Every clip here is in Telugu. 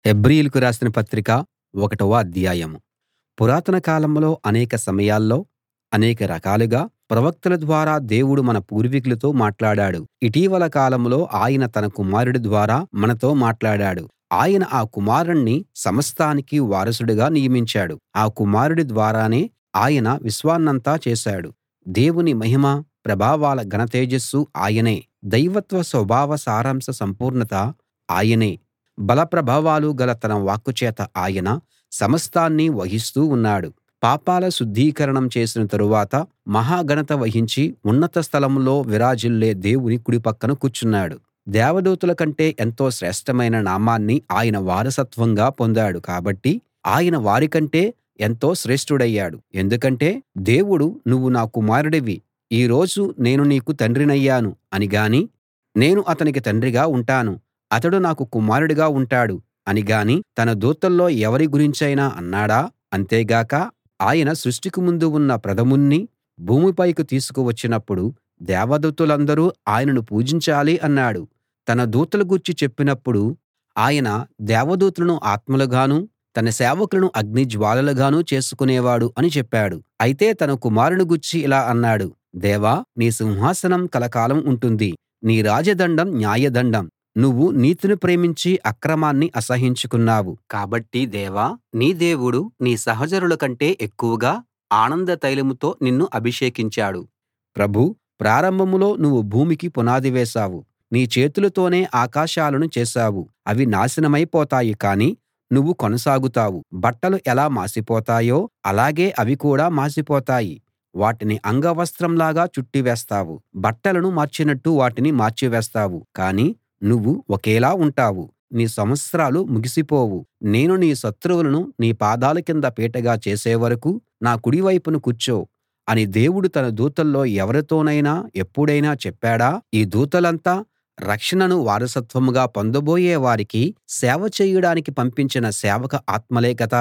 హెబ్రీయులకు రాసిన పత్రిక ఒకటవ అధ్యాయం పురాతన కాలంలో అనేక సమయాల్లో అనేక రకాలుగా ప్రవక్తల ద్వారా దేవుడు మన పూర్వీకులతో మాట్లాడాడు ఇటీవల కాలంలో ఆయన తన కుమారుడి ద్వారా మనతో మాట్లాడాడు ఆయన ఆ కుమారుణ్ణి సమస్తానికి వారసుడిగా నియమించాడు ఆ కుమారుడి ద్వారానే ఆయన విశ్వాన్నంతా చేశాడు దేవుని మహిమ ప్రభావాల ఘన తేజస్సు ఆయనే దైవత్వ స్వభావ సారాంశ సంపూర్ణత ఆయనే బల ప్రభావాలు గల తన వాక్కు చేత ఆయన సమస్తాన్నీ వహిస్తూ ఉన్నాడు పాపాల శుద్ధీకరణం చేసిన తరువాత మహా ఘనత వహించి ఉన్నత స్థలంలో విరాజిల్లే దేవుని కుడి పక్కన కూర్చున్నాడు దేవదూతల కంటే ఎంతో శ్రేష్ఠమైన నామాన్ని ఆయన వారసత్వంగా పొందాడు కాబట్టి ఆయన వారికంటే ఎంతో శ్రేష్ఠుడయ్యాడు ఎందుకంటే దేవుడు నువ్వు నా కుమారుడివి ఈ రోజు నేను నీకు తండ్రినయ్యాను అని గాని నేను అతనికి తండ్రిగా ఉంటాను అతడు నాకు కుమారుడిగా ఉంటాడు అని గాని తన దూతల్లో ఎవరి గురించైనా అన్నాడా అంతేగాక ఆయన సృష్టికి ముందు ఉన్న ప్రథముణ్ణి భూమిపైకి తీసుకు వచ్చినప్పుడు దేవదూతలందరూ ఆయనను పూజించాలి అన్నాడు తన దూతల గూర్చి చెప్పినప్పుడు ఆయన దేవదూతలను ఆత్మలుగానూ తన సేవకులను అగ్ని జ్వాలలుగానూ చేసుకునేవాడు అని చెప్పాడు అయితే తన కుమారుని గూర్చి ఇలా అన్నాడు దేవా నీ సింహాసనం కలకాలం ఉంటుంది నీ రాజదండం న్యాయదండం నువ్వు నీతిని ప్రేమించి అక్రమాన్ని అసహ్యించుకున్నావు కాబట్టి దేవా నీ దేవుడు నీ సహచరుల కంటే ఎక్కువగా ఆనంద తైలంతో నిన్ను అభిషేకించాడు ప్రభూ ప్రారంభంలో నువ్వు భూమికి పునాది వేశావు నీ చేతులతోనే ఆకాశాలను చేశావు అవి నాశనమైపోతాయి కానీ నువ్వు కొనసాగుతావు బట్టలు ఎలా మాసిపోతాయో అలాగే అవి కూడా మాసిపోతాయి వాటిని అంగవస్త్రంలాగా చుట్టివేస్తావు బట్టలను మార్చినట్టు వాటిని మార్చివేస్తావు కానీ నువ్వు ఒకేలా ఉంటావు నీ సంవత్సరాలు ముగిసిపోవు నేను నీ శత్రువులను నీ పాదాల కింద పీటగా చేసే వరకూ నా కుడి వైపున కూర్చో అని దేవుడు తన దూతల్లో ఎవరితోనైనా ఎప్పుడైనా చెప్పాడా ఈ దూతలంతా రక్షణను వారసత్వంగా పొందబోయే వారికి సేవ చేయడానికి పంపించిన సేవక ఆత్మలే కదా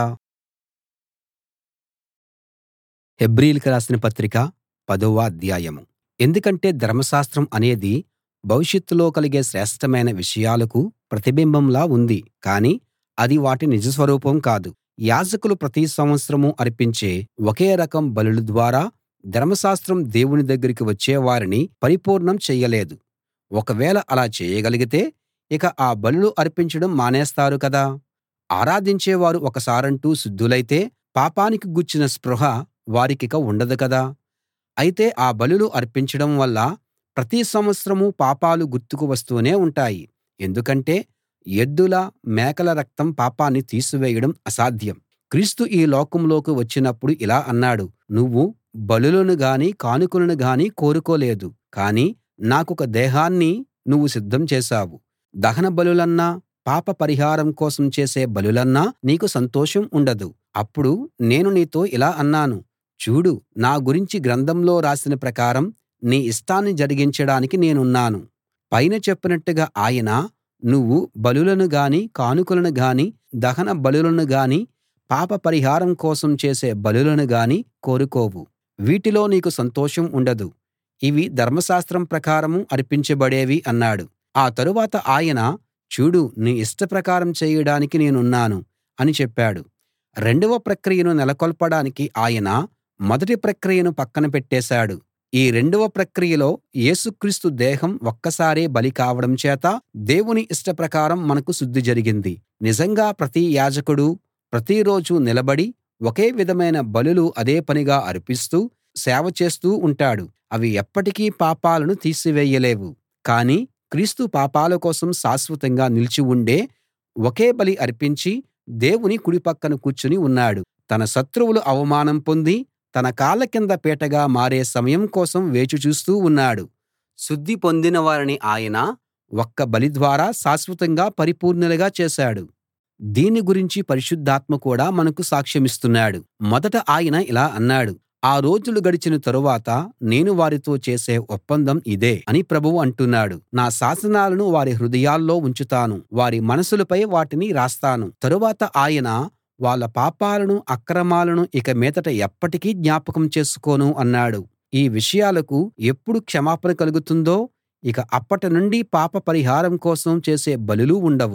హెబ్రీయులకు రాసిన పత్రిక పదవ అధ్యాయం ఎందుకంటే ధర్మశాస్త్రం అనేది భవిష్యత్తులో కలిగే శ్రేష్ఠమైన విషయాలకు ప్రతిబింబంలా ఉంది కానీ అది వాటి నిజ స్వరూపం కాదు యాజకులు ప్రతి సంవత్సరం అర్పించే ఒకే రకం బలుల ద్వారా ధర్మశాస్త్రం దేవుని దగ్గరికి వచ్చే వారిని పరిపూర్ణం చెయ్యలేదు ఒకవేళ అలా చేయగలిగితే ఇక ఆ బలులు అర్పించడం మానేస్తారు కదా ఆరాధించేవారు ఒకసారంటూ శుద్ధులైతే పాపానికి గూర్చిన స్పృహ వారికిక ఉండదు కదా అయితే ఆ బలులు అర్పించడం వల్ల ప్రతి సంవత్సరం పాపాలు గుర్తుకు వస్తూనే ఉంటాయి ఎందుకంటే ఎద్దుల మేకల రక్తం పాపాన్ని తీసివేయడం అసాధ్యం క్రీస్తు ఈ లోకంలోకి వచ్చినప్పుడు ఇలా అన్నాడు నువ్వు బలులను గాని కానుకలను గాని కోరుకోలేదు కానీ నాకొక దేహాన్ని నువ్వు సిద్ధం చేశావు దహన బలులన్నా పాప పరిహారం కోసం చేసే బలులన్నా నీకు సంతోషం ఉండదు అప్పుడు నేను నీతో ఇలా అన్నాను చూడు నా గురించి గ్రంథంలో రాసిన ప్రకారం నీ ఇష్టాన్ని జరిగించడానికి నేనున్నాను పైన చెప్పినట్టుగా ఆయన నువ్వు బలులను గాని కానుకలను గాని దహన బలులను గాని పాప పరిహారం కోసం చేసే బలులను గాని కోరుకోవు వీటిలో నీకు సంతోషం ఉండదు ఇవి ధర్మశాస్త్రం ప్రకారం అర్పించబడేవి అన్నాడు ఆ తరువాత ఆయన చూడు నీ ఇష్టప్రకారం చేయడానికి నేనున్నాను అని చెప్పాడు రెండవ ప్రక్రియను నెలకొల్పడానికి ఆయన మొదటి ప్రక్రియను పక్కన పెట్టేశాడు ఈ రెండవ ప్రక్రియలో యేసుక్రీస్తు దేహం ఒక్కసారే బలి కావడం చేత దేవుని ఇష్టప్రకారం మనకు శుద్ధి జరిగింది నిజంగా ప్రతి యాజకుడూ ప్రతిరోజూ నిలబడి ఒకే విధమైన బలులు అదే పనిగా అర్పిస్తూ సేవ చేస్తూ ఉంటాడు అవి ఎప్పటికీ పాపాలను తీసివేయలేవు కానీ క్రీస్తు పాపాల కోసం శాశ్వతంగా నిలిచి ఉండే ఒకే బలి అర్పించి దేవుని కుడి పక్కన కూర్చుని ఉన్నాడు తన శత్రువులు అవమానం పొంది తన కాళ్ళ కింద పీటగా మారే సమయం కోసం వేచి చూస్తూ ఉన్నాడు శుద్ధి పొందిన వారిని ఆయన ఒక్క బలి ద్వారా శాశ్వతంగా పరిపూర్ణులుగా చేశాడు దీని గురించి పరిశుద్ధాత్మ కూడా మనకు సాక్ష్యమిస్తున్నాడు మొదట ఆయన ఇలా అన్నాడు ఆ రోజులు గడిచిన తరువాత నేను వారితో చేసే ఒప్పందం ఇదే అని ప్రభువు అంటున్నాడు నా శాసనాలను వారి హృదయాల్లో ఉంచుతాను వారి మనసులపై వాటిని రాస్తాను తరువాత ఆయన వాళ్ళ పాపాలను అక్రమాలను ఇక మీదట ఎప్పటికీ జ్ఞాపకం చేసుకోను అన్నాడు ఈ విషయాలకు ఎప్పుడు క్షమాపణ కలుగుతుందో ఇక అప్పటి నుండి పాప పరిహారం కోసం చేసే బలులు ఉండవు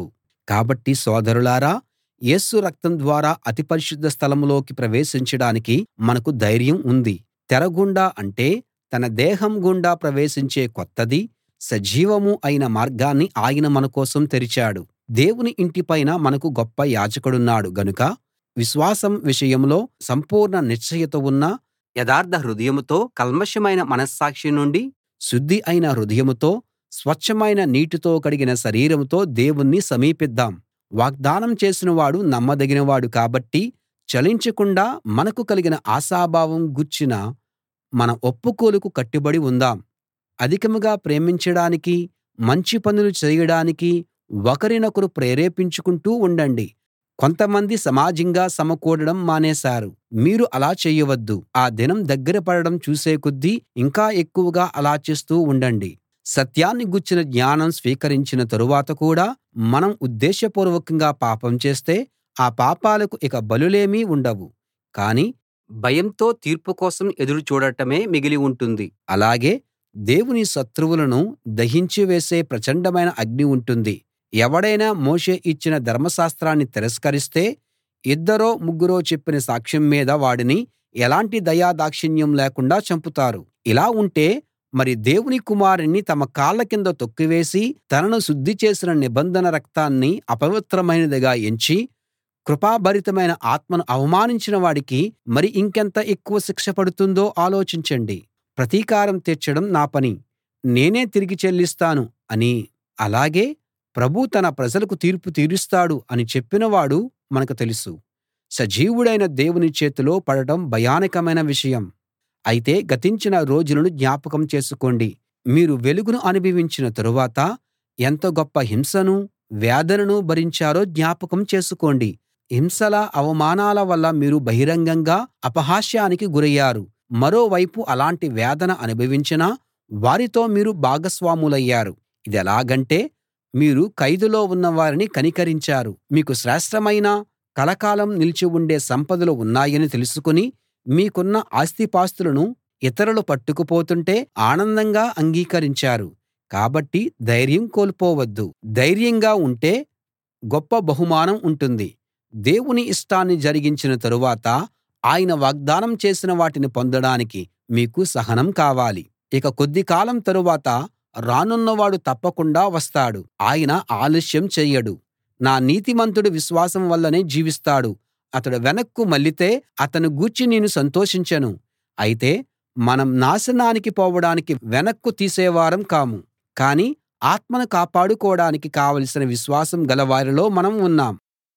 కాబట్టి సోదరులారా యేసు రక్తం ద్వారా అతి పరిశుద్ధ స్థలంలోకి ప్రవేశించడానికి మనకు ధైర్యం ఉంది తెర గుండా అంటే తన దేహం గుండా ప్రవేశించే కొత్తదీ సజీవమూ అయిన మార్గాన్ని ఆయన మన కోసం తెరిచాడు దేవుని ఇంటి పైన మనకు గొప్ప యాజకుడున్నాడు గనుక విశ్వాసం విషయంలో సంపూర్ణ నిశ్చయత ఉన్న యథార్థ హృదయంతో కల్మషమైన మనస్సాక్షి నుండి శుద్ధి అయిన హృదయంతో స్వచ్ఛమైన నీటితో కడిగిన శరీరంతో దేవుణ్ణి సమీపిద్దాం వాగ్దానం చేసినవాడు నమ్మదగినవాడు కాబట్టి చలించకుండా మనకు కలిగిన ఆశాభావం గూర్చిన మన ఒప్పుకోలుకు కట్టుబడి ఉందాం అధికంగా ప్రేమించడానికీ మంచి పనులు చేయడానికీ ఒకరినొకరు ప్రేరేపించుకుంటూ ఉండండి కొంతమంది సమాజంగా సమకూడడం మానేశారు మీరు అలా చేయవద్దు ఆ దినం దగ్గర పడడం చూసే కొద్దీ ఇంకా ఎక్కువగా అలా చేస్తూ ఉండండి సత్యాన్ని గూర్చిన జ్ఞానం స్వీకరించిన తరువాత కూడా మనం ఉద్దేశపూర్వకంగా పాపం చేస్తే ఆ పాపాలకు ఇక బలులేమీ ఉండవు కానీ భయంతో తీర్పు కోసం ఎదురు చూడటమే మిగిలి ఉంటుంది అలాగే దేవుని శత్రువులను దహించి వేసే ప్రచండమైన అగ్ని ఉంటుంది ఎవడైనా మోషే ఇచ్చిన ధర్మశాస్త్రాన్ని తిరస్కరిస్తే ఇద్దరో ముగ్గురో చెప్పిన సాక్ష్యం మీద వాడిని ఎలాంటి దయాదాక్షిణ్యం లేకుండా చంపుతారు ఇలా ఉంటే మరి దేవుని కుమారుణ్ణి తమ కాళ్ళ కింద తొక్కివేసి తనను శుద్ధి చేసిన నిబంధన రక్తాన్ని అపవిత్రమైనదిగా ఎంచి కృపాభరితమైన ఆత్మను అవమానించిన వాడికి మరి ఇంకెంత ఎక్కువ శిక్ష పడుతుందో ఆలోచించండి ప్రతీకారం తీర్చడం నా పని నేనే తిరిగి చెల్లిస్తాను అని అలాగే ప్రభువు తన ప్రజలకు తీర్పు తీరుస్తాడు అని చెప్పినవాడు మనకు తెలుసు సజీవుడైన దేవుని చేతిలో పడడం భయానకమైన విషయం అయితే గతించిన రోజులను జ్ఞాపకం చేసుకోండి మీరు వెలుగును అనుభవించిన తరువాత ఎంత గొప్ప హింసనూ వేదననూ భరించారో జ్ఞాపకం చేసుకోండి హింసల అవమానాల వల్ల మీరు బహిరంగంగా అపహాస్యానికి గురయ్యారు మరోవైపు అలాంటి వేదన అనుభవించిన వారితో మీరు భాగస్వాములయ్యారు ఇదెలాగంటే మీరు ఖైదులో ఉన్నవారిని కనికరించారు మీకు శ్రేష్ఠమైన కలకాలం నిలిచి ఉండే సంపదలు ఉన్నాయని తెలుసుకుని మీకున్న ఆస్తిపాస్తులను ఇతరులు పట్టుకుపోతుంటే ఆనందంగా అంగీకరించారు కాబట్టి ధైర్యం కోల్పోవద్దు ధైర్యంగా ఉంటే గొప్ప బహుమానం ఉంటుంది దేవుని ఇష్టాన్ని జరిగించిన తరువాత ఆయన వాగ్దానం చేసిన వాటిని పొందడానికి మీకు సహనం కావాలి ఇక కొద్ది కాలం తరువాత రానున్నవాడు తప్పకుండా వస్తాడు ఆయన ఆలస్యం చెయ్యడు నా నీతిమంతుడు విశ్వాసం వల్లనే జీవిస్తాడు అతడు వెనక్కు మళ్ళితే అతని గూర్చి నేను సంతోషించను అయితే మనం నాశనానికి పోవడానికి వెనక్కు తీసేవారం కాము కానీ ఆత్మను కాపాడుకోడానికి కావలసిన విశ్వాసం గలవారిలో మనం ఉన్నాం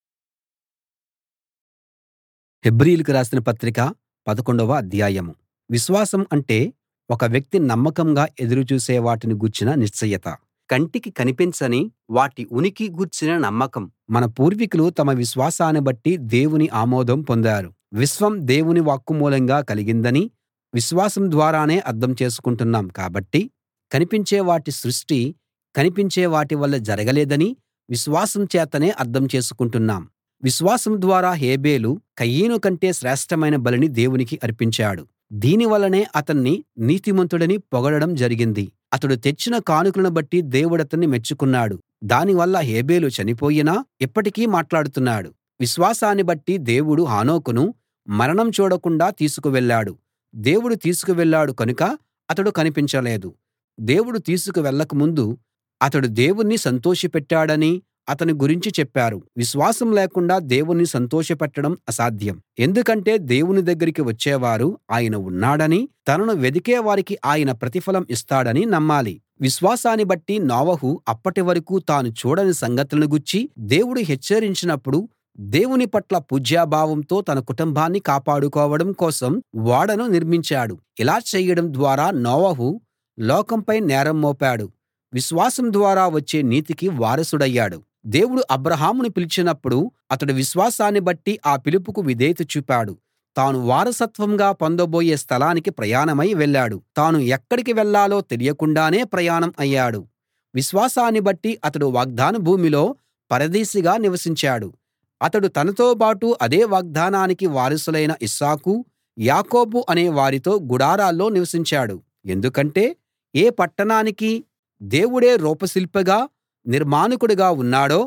హెబ్రీయులకు రాసిన పత్రిక పదకొండవ అధ్యాయం విశ్వాసం అంటే ఒక వ్యక్తి నమ్మకంగా ఎదురు చూసే వాటిని గూర్చిన నిశ్చయత కంటికి కనిపించని వాటి ఉనికి గూర్చిన నమ్మకం మన పూర్వీకులు తమ విశ్వాసాన్ని బట్టి దేవుని ఆమోదం పొందారు విశ్వం దేవుని వాక్కుమూలంగా కలిగిందని విశ్వాసం ద్వారానే అర్థం చేసుకుంటున్నాం కాబట్టి కనిపించే వాటి సృష్టి కనిపించే వాటి వల్ల జరగలేదని విశ్వాసం చేతనే అర్థం చేసుకుంటున్నాం విశ్వాసం ద్వారా హేబెలు కయీను కంటే శ్రేష్ఠమైన బలిని దేవునికి అర్పించాడు దీని వల్లనే అతన్ని నీతిమంతుడని పొగడడం జరిగింది అతడు తెచ్చిన కానుకలను బట్టి దేవుడతన్ని మెచ్చుకున్నాడు దానివల్ల హేబెలు చనిపోయినా ఇప్పటికీ మాట్లాడుతున్నాడు విశ్వాసాన్ని బట్టి దేవుడు హనోకును మరణం చూడకుండా తీసుకువెళ్ళాడు దేవుడు తీసుకువెళ్ళాడు కనుక అతడు కనిపించలేదు దేవుడు తీసుకు వెళ్ళక ముందు అతడు దేవుణ్ణి సంతోషపెట్టాడని అతని గురించి చెప్పారు విశ్వాసం లేకుండా దేవుణ్ణి సంతోషపెట్టడం అసాధ్యం ఎందుకంటే దేవుని దగ్గరికి వచ్చేవారు ఆయన ఉన్నాడని తనను వెదికే వారికి ఆయన ప్రతిఫలం ఇస్తాడని నమ్మాలి విశ్వాసాన్ని బట్టి నోవహు అప్పటి వరకూ తాను చూడని సంగతులను గూర్చి దేవుడు హెచ్చరించినప్పుడు దేవుని పట్ల పూజ్యభావంతో తన కుటుంబాన్ని కాపాడుకోవడం కోసం ఓడను నిర్మించాడు ఇలా చేయడం ద్వారా నోవహు లోకంపై నేరం మోపాడు విశ్వాసం ద్వారా వచ్చే నీతికి వారసుడయ్యాడు దేవుడు అబ్రాహామును పిలిచినప్పుడు అతడు విశ్వాసాన్ని బట్టి ఆ పిలుపుకు విధేయత చూపాడు తాను వారసత్వంగా పొందబోయే స్థలానికి ప్రయాణమై వెళ్ళాడు తాను ఎక్కడికి వెళ్ళాలో తెలియకుండానే ప్రయాణం అయ్యాడు విశ్వాసాన్ని బట్టి అతడు వాగ్దాన భూమిలో పరదేశిగా నివసించాడు అతడు తనతోబాటు అదే వాగ్దానానికి వారసులైన ఇస్సాకు యాకోబు అనే వారితో గుడారాల్లో నివసించాడు ఎందుకంటే ఏ పట్టణానికి దేవుడే రూపశిల్పిగా నిర్మాణకుడుగా ఉన్నాడో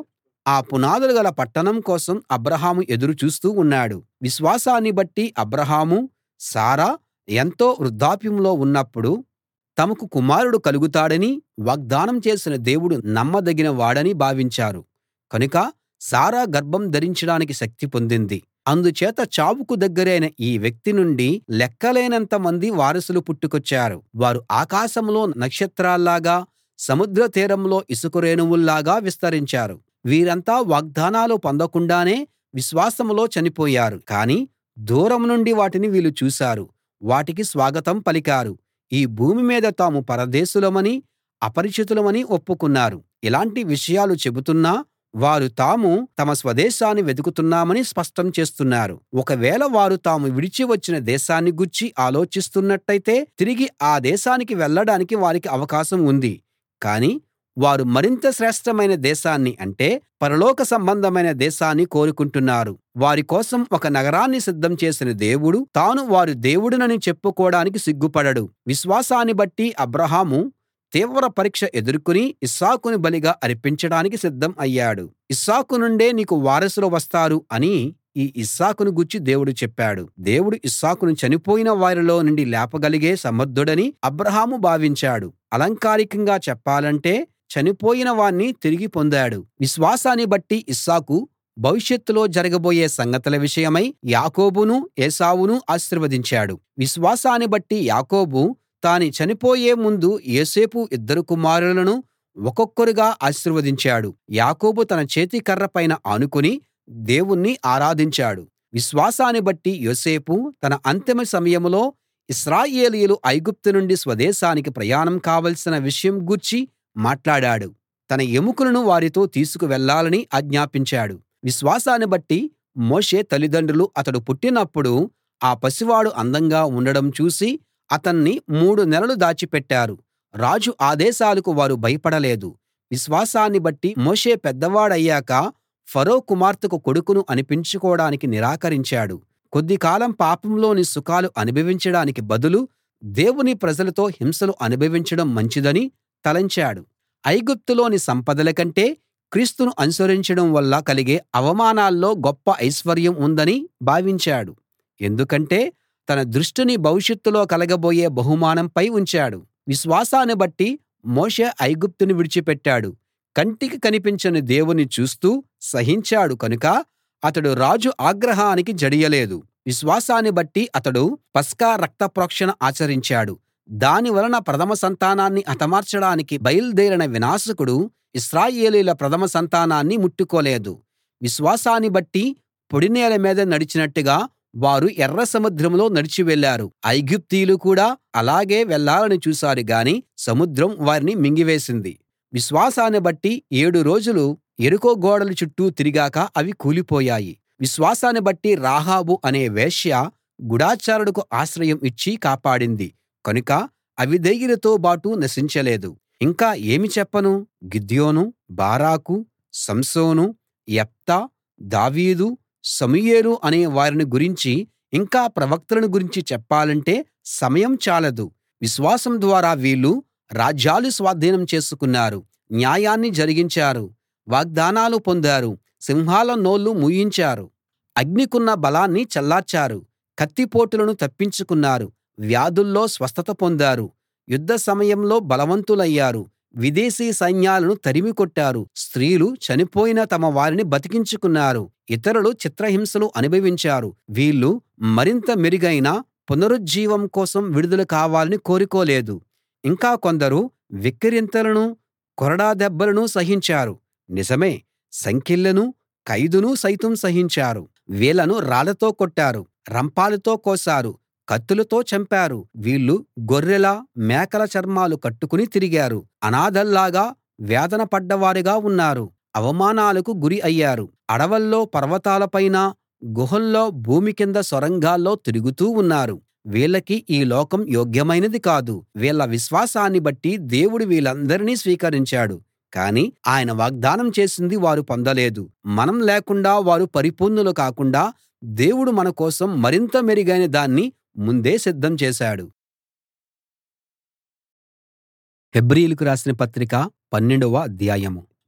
ఆ పునాదులు గల పట్టణం కోసం అబ్రాహాము ఎదురు చూస్తూ ఉన్నాడు విశ్వాసాన్ని బట్టి అబ్రాహాము శారా ఎంతో వృద్ధాప్యంలో ఉన్నప్పుడు తమకు కుమారుడు కలుగుతాడని వాగ్దానం చేసిన దేవుడు నమ్మదగిన వాడని భావించారు కనుక శారా గర్భం ధరించడానికి శక్తి పొందింది అందుచేత చావుకు దగ్గరైన ఈ వ్యక్తి నుండి లెక్కలేనంత మంది వారసులు పుట్టుకొచ్చారు వారు ఆకాశంలో నక్షత్రాల్లాగా సముద్ర తీరంలో ఇసుక రేణువుల్లాగా విస్తరించారు వీరంతా వాగ్దానాలు పొందకుండానే విశ్వాసంలో చనిపోయారు కానీ దూరం నుండి వాటిని వీళ్ళు చూశారు వాటికి స్వాగతం పలికారు ఈ భూమి మీద తాము పరదేశులమని అపరిచితులమని ఒప్పుకున్నారు ఇలాంటి విషయాలు చెబుతున్నా వారు తాము తమ స్వదేశాన్ని వెతుకుతున్నామని స్పష్టం చేస్తున్నారు ఒకవేళ వారు తాము విడిచి వచ్చిన దేశాన్ని గూర్చి ఆలోచిస్తున్నట్టయితే తిరిగి ఆ దేశానికి వెళ్ళడానికి వారికి అవకాశం ఉంది కానీ వారు మరింత శ్రేష్ఠమైన దేశాన్ని అంటే పరలోక సంబంధమైన దేశాన్ని కోరుకుంటున్నారు వారి కోసం ఒక నగరాన్ని సిద్ధం చేసిన దేవుడు తాను వారి దేవుడినని చెప్పుకోడానికి సిగ్గుపడడు విశ్వాసాన్ని బట్టి అబ్రాహాము తీవ్ర పరీక్ష ఎదుర్కొని ఇస్సాకును బలిగా అర్పించడానికి సిద్ధం అయ్యాడు ఇస్సాకు నుండే నీకు వారసులు వస్తారు అని ఈ ఇస్సాకును గూర్చి దేవుడు చెప్పాడు దేవుడు ఇస్సాకును చనిపోయిన వారిలో నుండి లేపగలిగే సమర్థుడని అబ్రాహాము భావించాడు అలంకారికంగా చెప్పాలంటే చనిపోయిన వాణ్ణి తిరిగి పొందాడు విశ్వాసాన్ని బట్టి ఇస్సాకు భవిష్యత్తులో జరగబోయే సంగతుల విషయమై యాకోబును ఏశావును ఆశీర్వదించాడు విశ్వాసాన్ని బట్టి యాకోబు తాను చనిపోయే ముందు యోసేపు ఇద్దరు కుమారులను ఒక్కొక్కరుగా ఆశీర్వదించాడు యాకోబు తన చేతి కర్ర పైన ఆనుకుని దేవుణ్ణి ఆరాధించాడు విశ్వాసాన్ని బట్టి యోసేపు తన అంతిమ సమయంలో ఇశ్రాయేలీయులు ఐగుప్తు నుండి స్వదేశానికి ప్రయాణం కావలసిన విషయం గూర్చి మాట్లాడాడు తన ఎముకలను వారితో తీసుకు వెళ్ళాలని ఆజ్ఞాపించాడు విశ్వాసాన్ని బట్టి మోషే తల్లిదండ్రులు అతడు పుట్టినప్పుడు ఆ పసివాడు అందంగా ఉండడం చూసి అతన్ని మూడు నెలలు దాచిపెట్టారు రాజు ఆదేశాలకు వారు భయపడలేదు విశ్వాసాన్ని బట్టి మోషే పెద్దవాడయ్యాక ఫరో కుమార్తెకు కొడుకును అనిపించుకోడానికి నిరాకరించాడు కొద్దికాలం పాపంలోని సుఖాలు అనుభవించడానికి బదులు దేవుని ప్రజలతో హింసలు అనుభవించడం మంచిదని తలంచాడు ఐగుప్తులోని సంపదల కంటే క్రీస్తును అనుసరించడం వల్ల కలిగే అవమానాల్లో గొప్ప ఐశ్వర్యం ఉందని భావించాడు ఎందుకంటే తన దృష్టిని భవిష్యత్తులో కలగబోయే బహుమానంపై ఉంచాడు విశ్వాసాన్ని బట్టి మోషే ఐగుప్తును విడిచిపెట్టాడు కంటికి కనిపించని దేవుని చూస్తూ సహించాడు కనుక అతడు రాజు ఆగ్రహానికి జడియలేదు విశ్వాసాన్ని బట్టి అతడు పస్కా రక్త ప్రోక్షణ ఆచరించాడు దాని వలన ప్రథమ సంతానాన్ని హతమార్చడానికి బయల్దేరిన వినాశకుడు ఇశ్రాయేలీయుల ప్రథమ సంతానాన్ని ముట్టుకోలేదు విశ్వాసాన్ని బట్టి పొడినేల మీద నడిచినట్టుగా వారు ఎర్ర సముద్రంలో నడిచి వెళ్ళారు ఐగుప్తీయులు కూడా అలాగే వెళ్ళాలని చూశారు గాని సముద్రం వారిని మింగివేసింది విశ్వాసాన్ని బట్టి ఏడు రోజులు యెరికో గోడల చుట్టూ తిరిగాక అవి కూలిపోయాయి విశ్వాసాన్ని బట్టి రాహాబు అనే వేశ్య గూఢచారులకు ఆశ్రయం ఇచ్చి కాపాడింది కనుక అవిధేయులతో బాటు నశించలేదు ఇంకా ఏమి చెప్పను గిద్యోను బారాకు సంసోను యెఫ్తా దావీదు సమూయేలు అనే వారిని గురించి ఇంకా ప్రవక్తలను గురించి చెప్పాలంటే సమయం చాలదు విశ్వాసం ద్వారా వీళ్ళు రాజ్యాలు స్వాధీనం చేసుకున్నారు న్యాయాన్ని జరిగించారు వాగ్దానాలు పొందారు సింహాల నోళ్లు మూయించారు అగ్నికున్న బలాన్ని చల్లార్చారు కత్తిపోటులను తప్పించుకున్నారు వ్యాధుల్లో స్వస్థత పొందారు యుద్ధ సమయంలో బలవంతులయ్యారు విదేశీ సైన్యాలను తరిమి కొట్టారు స్త్రీలు చనిపోయిన తమ వారిని బతికించుకున్నారు ఇతరులు చిత్రహింసలు అనుభవించారు వీళ్ళు మరింత మెరుగైన పునరుజ్జీవం కోసం విడుదల కావాలని కోరుకోలేదు ఇంకా కొందరు వెక్కిరింతలను కొరడా దెబ్బలను సహించారు నిజమే సంకెళ్లను ఖైదును సైతం సహించారు వీళ్ళను రాళ్లతో కొట్టారు రంపాలతో కోశారు కత్తులతో చంపారు వీళ్ళు గొర్రెల మేకల చర్మాలు కట్టుకుని తిరిగారు అనాథల్లాగా వేదన పడ్డవారుగా ఉన్నారు అవమానాలకు గురి అయ్యారు అడవుల్లో పర్వతాల పైన గుహల్లో భూమి కింద సొరంగాల్లో తిరుగుతూ ఉన్నారు వీళ్ళకి ఈ లోకం యోగ్యమైనది కాదు వీళ్ళ విశ్వాసాన్ని బట్టి దేవుడు వీళ్ళందరినీ స్వీకరించాడు కానీ ఆయన వాగ్దానం చేసింది వారు పొందలేదు మనం లేకుండా వారు పరిపూర్ణులు కాకుండా దేవుడు మన కోసం మరింత మెరుగైన దాన్ని ముందే సిద్ధం చేశాడు హెబ్రీయులకు రాసిన పత్రిక పన్నెండవ అధ్యాయం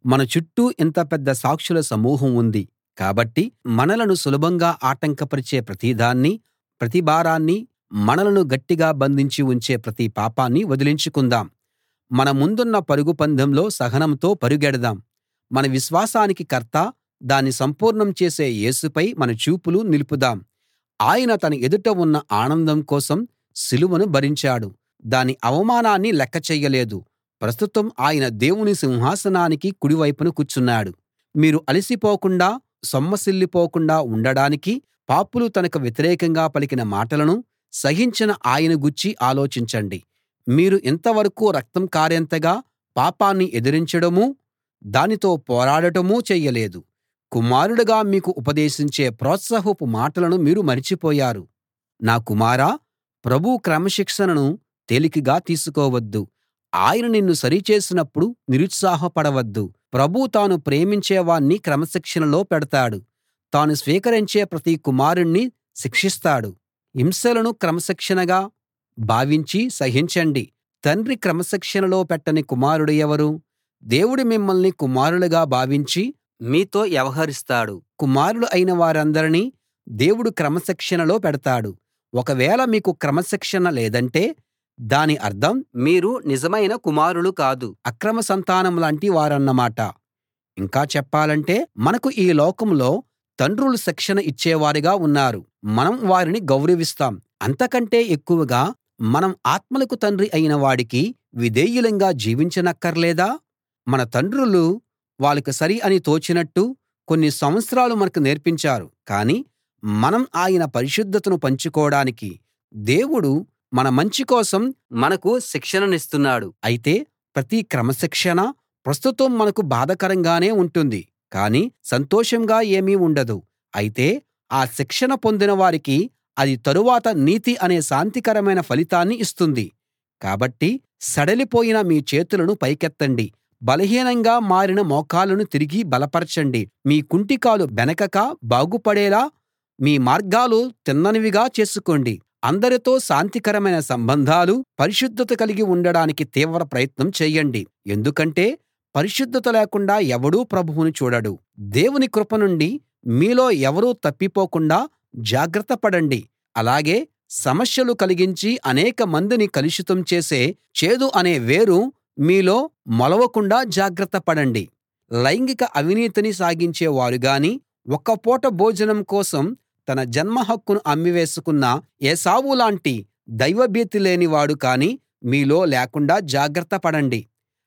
మన చుట్టూ ఇంత పెద్ద సాక్షుల సమూహం ఉంది కాబట్టి మనలను సులభంగా ఆటంకపరిచే ప్రతిదాన్నీ ప్రతి భారాన్నీ మనలను గట్టిగా బంధించి ఉంచే ప్రతి పాపాన్నీ వదిలించుకుందాం మన ముందున్న పరుగు పందెంలో సహనంతో పరుగెడదాం మన విశ్వాసానికి కర్త దాన్ని సంపూర్ణం చేసే యేసుపై మన చూపులు నిలుపుదాం ఆయన తన ఎదుట ఉన్న ఆనందం కోసం సిలువను భరించాడు దాని అవమానాన్ని లెక్క చెయ్యలేదు ప్రస్తుతం ఆయన దేవుని సింహాసనానికి కుడివైపున కూర్చున్నాడు మీరు అలసిపోకుండా సొమ్మసిల్లిపోకుండా ఉండడానికి పాపులు తనకు వ్యతిరేకంగా పలికిన మాటలను సహించిన ఆయన గూర్చి ఆలోచించండి మీరు ఇంతవరకూ రక్తం కారేంతగా పాపాన్ని ఎదిరించడమూ దానితో పోరాడటమూ చెయ్యలేదు కుమారుడుగా మీకు ఉపదేశించే ప్రోత్సాహపు మాటలను మీరు మరిచిపోయారు నా కుమారా ప్రభువు క్రమశిక్షణను తేలికగా తీసుకోవద్దు ఆయన నిన్ను సరిచేసినప్పుడు నిరుత్సాహపడవద్దు ప్రభువు తాను ప్రేమించే వాణ్ణి క్రమశిక్షణలో పెడతాడు తాను స్వీకరించే ప్రతి కుమారుణ్ణి శిక్షిస్తాడు హింసలను క్రమశిక్షణగా భావించి సహించండి తండ్రి క్రమశిక్షణలో పెట్టని కుమారుడు ఎవరు దేవుడు మిమ్మల్ని కుమారులుగా భావించి మీతో వ్యవహరిస్తాడు కుమారులు అయిన వారందరినీ దేవుడు క్రమశిక్షణలో పెడతాడు ఒకవేళ మీకు క్రమశిక్షణ లేదంటే దాని అర్థం మీరు నిజమైన కుమారులు కాదు అక్రమ సంతానం లాంటి వారన్నమాట ఇంకా చెప్పాలంటే మనకు ఈ లోకంలో తండ్రులు శిక్షణ ఇచ్చేవారుగా ఉన్నారు మనం వారిని గౌరవిస్తాం అంతకంటే ఎక్కువగా మనం ఆత్మలకు తండ్రి అయిన వాడికి విధేయులంగా జీవించనక్కర్లేదా మన తండ్రులు వాళ్ళకి సరి అని తోచినట్టు కొన్ని సంవత్సరాలు మనకు నేర్పించారు కానీ మనం ఆయన పరిశుద్ధతను పంచుకోడానికి దేవుడు మన మంచి కోసం మనకు శిక్షణనిస్తున్నాడు అయితే ప్రతి క్రమశిక్షణ ప్రస్తుతం మనకు బాధాకరంగానే ఉంటుంది కానీ సంతోషంగా ఏమీ ఉండదు అయితే ఆ శిక్షణ పొందిన వారికి అది తరువాత నీతి అనే శాంతికరమైన ఫలితాన్ని ఇస్తుంది కాబట్టి సడలిపోయిన మీ చేతులను పైకెత్తండి బలహీనంగా మారిన మోకాళ్ళను తిరిగి బలపరచండి మీ కుంటికాలు బెనకక బాగుపడేలా మీ మార్గాలు తిన్ననివిగా చేసుకోండి అందరితో శాంతికరమైన సంబంధాలు పరిశుద్ధత కలిగి ఉండడానికి తీవ్ర ప్రయత్నం చేయండి ఎందుకంటే పరిశుద్ధత లేకుండా ఎవడూ ప్రభువును చూడడు దేవుని కృప నుండి మీలో ఎవరూ తప్పిపోకుండా జాగ్రత్త పడండి అలాగే సమస్యలు కలిగించి అనేక మందిని కలుషితం చేసే చేదు అనే వేరు మీలో మొలవకుండా జాగ్రత్త పడండి లైంగిక అవినీతిని సాగించే వారు గాని ఒక్క పూట భోజనం కోసం తన జన్మ హక్కును అమ్మివేసుకున్న ఏశావు లాంటి దైవభీతి లేనివాడు కానీ మీలో లేకుండా జాగ్రత్త పడండి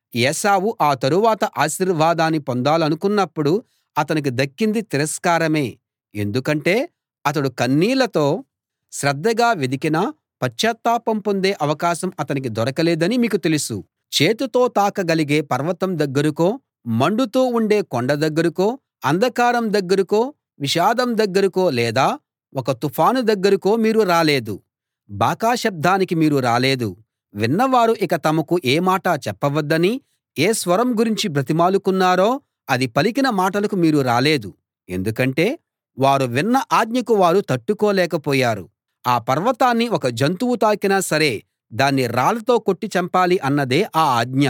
ఏశావు ఆ తరువాత ఆశీర్వాదాన్ని పొందాలనుకున్నప్పుడు అతనికి దక్కింది తిరస్కారమే ఎందుకంటే అతడు కన్నీళ్లతో శ్రద్ధగా వెదికినా పశ్చాత్తాపం పొందే అవకాశం అతనికి దొరకలేదని మీకు తెలుసు చేతితో తాకగలిగే పర్వతం దగ్గరకో మండుతూ ఉండే కొండ దగ్గరకో అంధకారం దగ్గరకో విషాదం దగ్గరకో లేదా ఒక తుఫాను దగ్గరకో మీరు రాలేదు బాకా శబ్దానికి మీరు రాలేదు విన్నవారు ఇక తమకు ఏ మాటా చెప్పవద్దని ఏ స్వరం గురించి బ్రతిమాలుకున్నారో అది పలికిన మాటలకు మీరు రాలేదు ఎందుకంటే వారు విన్న ఆజ్ఞకు వారు తట్టుకోలేకపోయారు ఆ పర్వతాన్ని ఒక జంతువు తాకినా సరే దాన్ని రాళ్లతో కొట్టి చంపాలి అన్నదే ఆ ఆజ్ఞ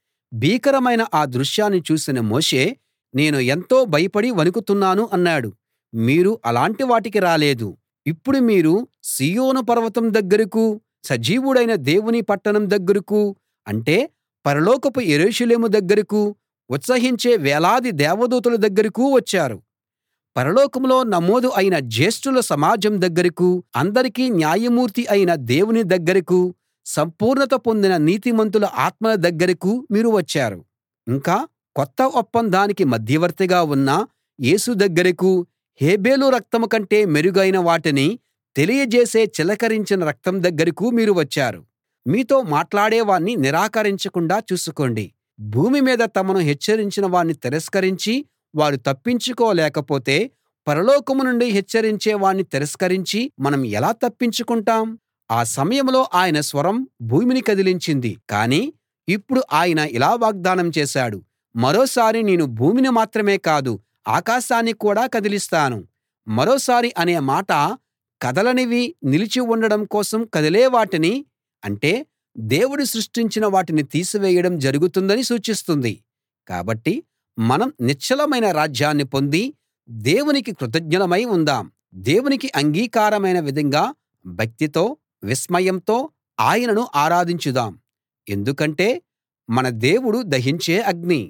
భీకరమైన ఆ దృశ్యాన్ని చూసిన మోషే నేను ఎంతో భయపడి వణుకుతున్నాను అన్నాడు మీరు అలాంటి వాటికి రాలేదు ఇప్పుడు మీరు సీయోను పర్వతం దగ్గరకూ సజీవుడైన దేవుని పట్టణం దగ్గరకూ అంటే పరలోకపు యెరూషలేము దగ్గరకూ ఉత్సహించే వేలాది దేవదూతల దగ్గరకూ వచ్చారు పరలోకంలో నమోదు అయిన జ్యేష్ఠుల సమాజం దగ్గరకూ అందరికీ న్యాయమూర్తి అయిన దేవుని దగ్గరకూ సంపూర్ణత పొందిన నీతిమంతుల ఆత్మల దగ్గరకూ మీరు వచ్చారు ఇంకా కొత్త ఒప్పందానికి మధ్యవర్తిగా ఉన్న యేసు దగ్గరకూ హేబెలు రక్తం కంటే మెరుగైన వాటిని తెలియజేసే చిలకరించిన రక్తం దగ్గరకూ మీరు వచ్చారు మీతో మాట్లాడేవాణ్ణి నిరాకరించకుండా చూసుకోండి భూమి మీద తమను హెచ్చరించిన వాణ్ణి తిరస్కరించి వారు తప్పించుకోలేకపోతే పరలోకం నుండి హెచ్చరించే వాణ్ణి తిరస్కరించి మనం ఎలా తప్పించుకుంటాం ఆ సమయంలో ఆయన స్వరం భూమిని కదిలించింది కానీ ఇప్పుడు ఆయన ఇలా వాగ్దానం చేశాడు మరోసారి నేను భూమిని మాత్రమే కాదు ఆకాశాన్ని కూడా కదిలిస్తాను మరోసారి అనే మాట కదలనివి నిలిచి ఉండడం కోసం కదిలే వాటిని అంటే దేవుడు సృష్టించిన వాటిని తీసివేయడం జరుగుతుందని సూచిస్తుంది కాబట్టి మనం నిశ్చలమైన రాజ్యాన్ని పొంది దేవునికి కృతజ్ఞులమై ఉందాం దేవునికి అంగీకారమైన విధంగా భక్తితో విస్మయంతో ఆయనను ఆరాధించుదాం ఎందుకంటే మన దేవుడు దహించే అగ్ని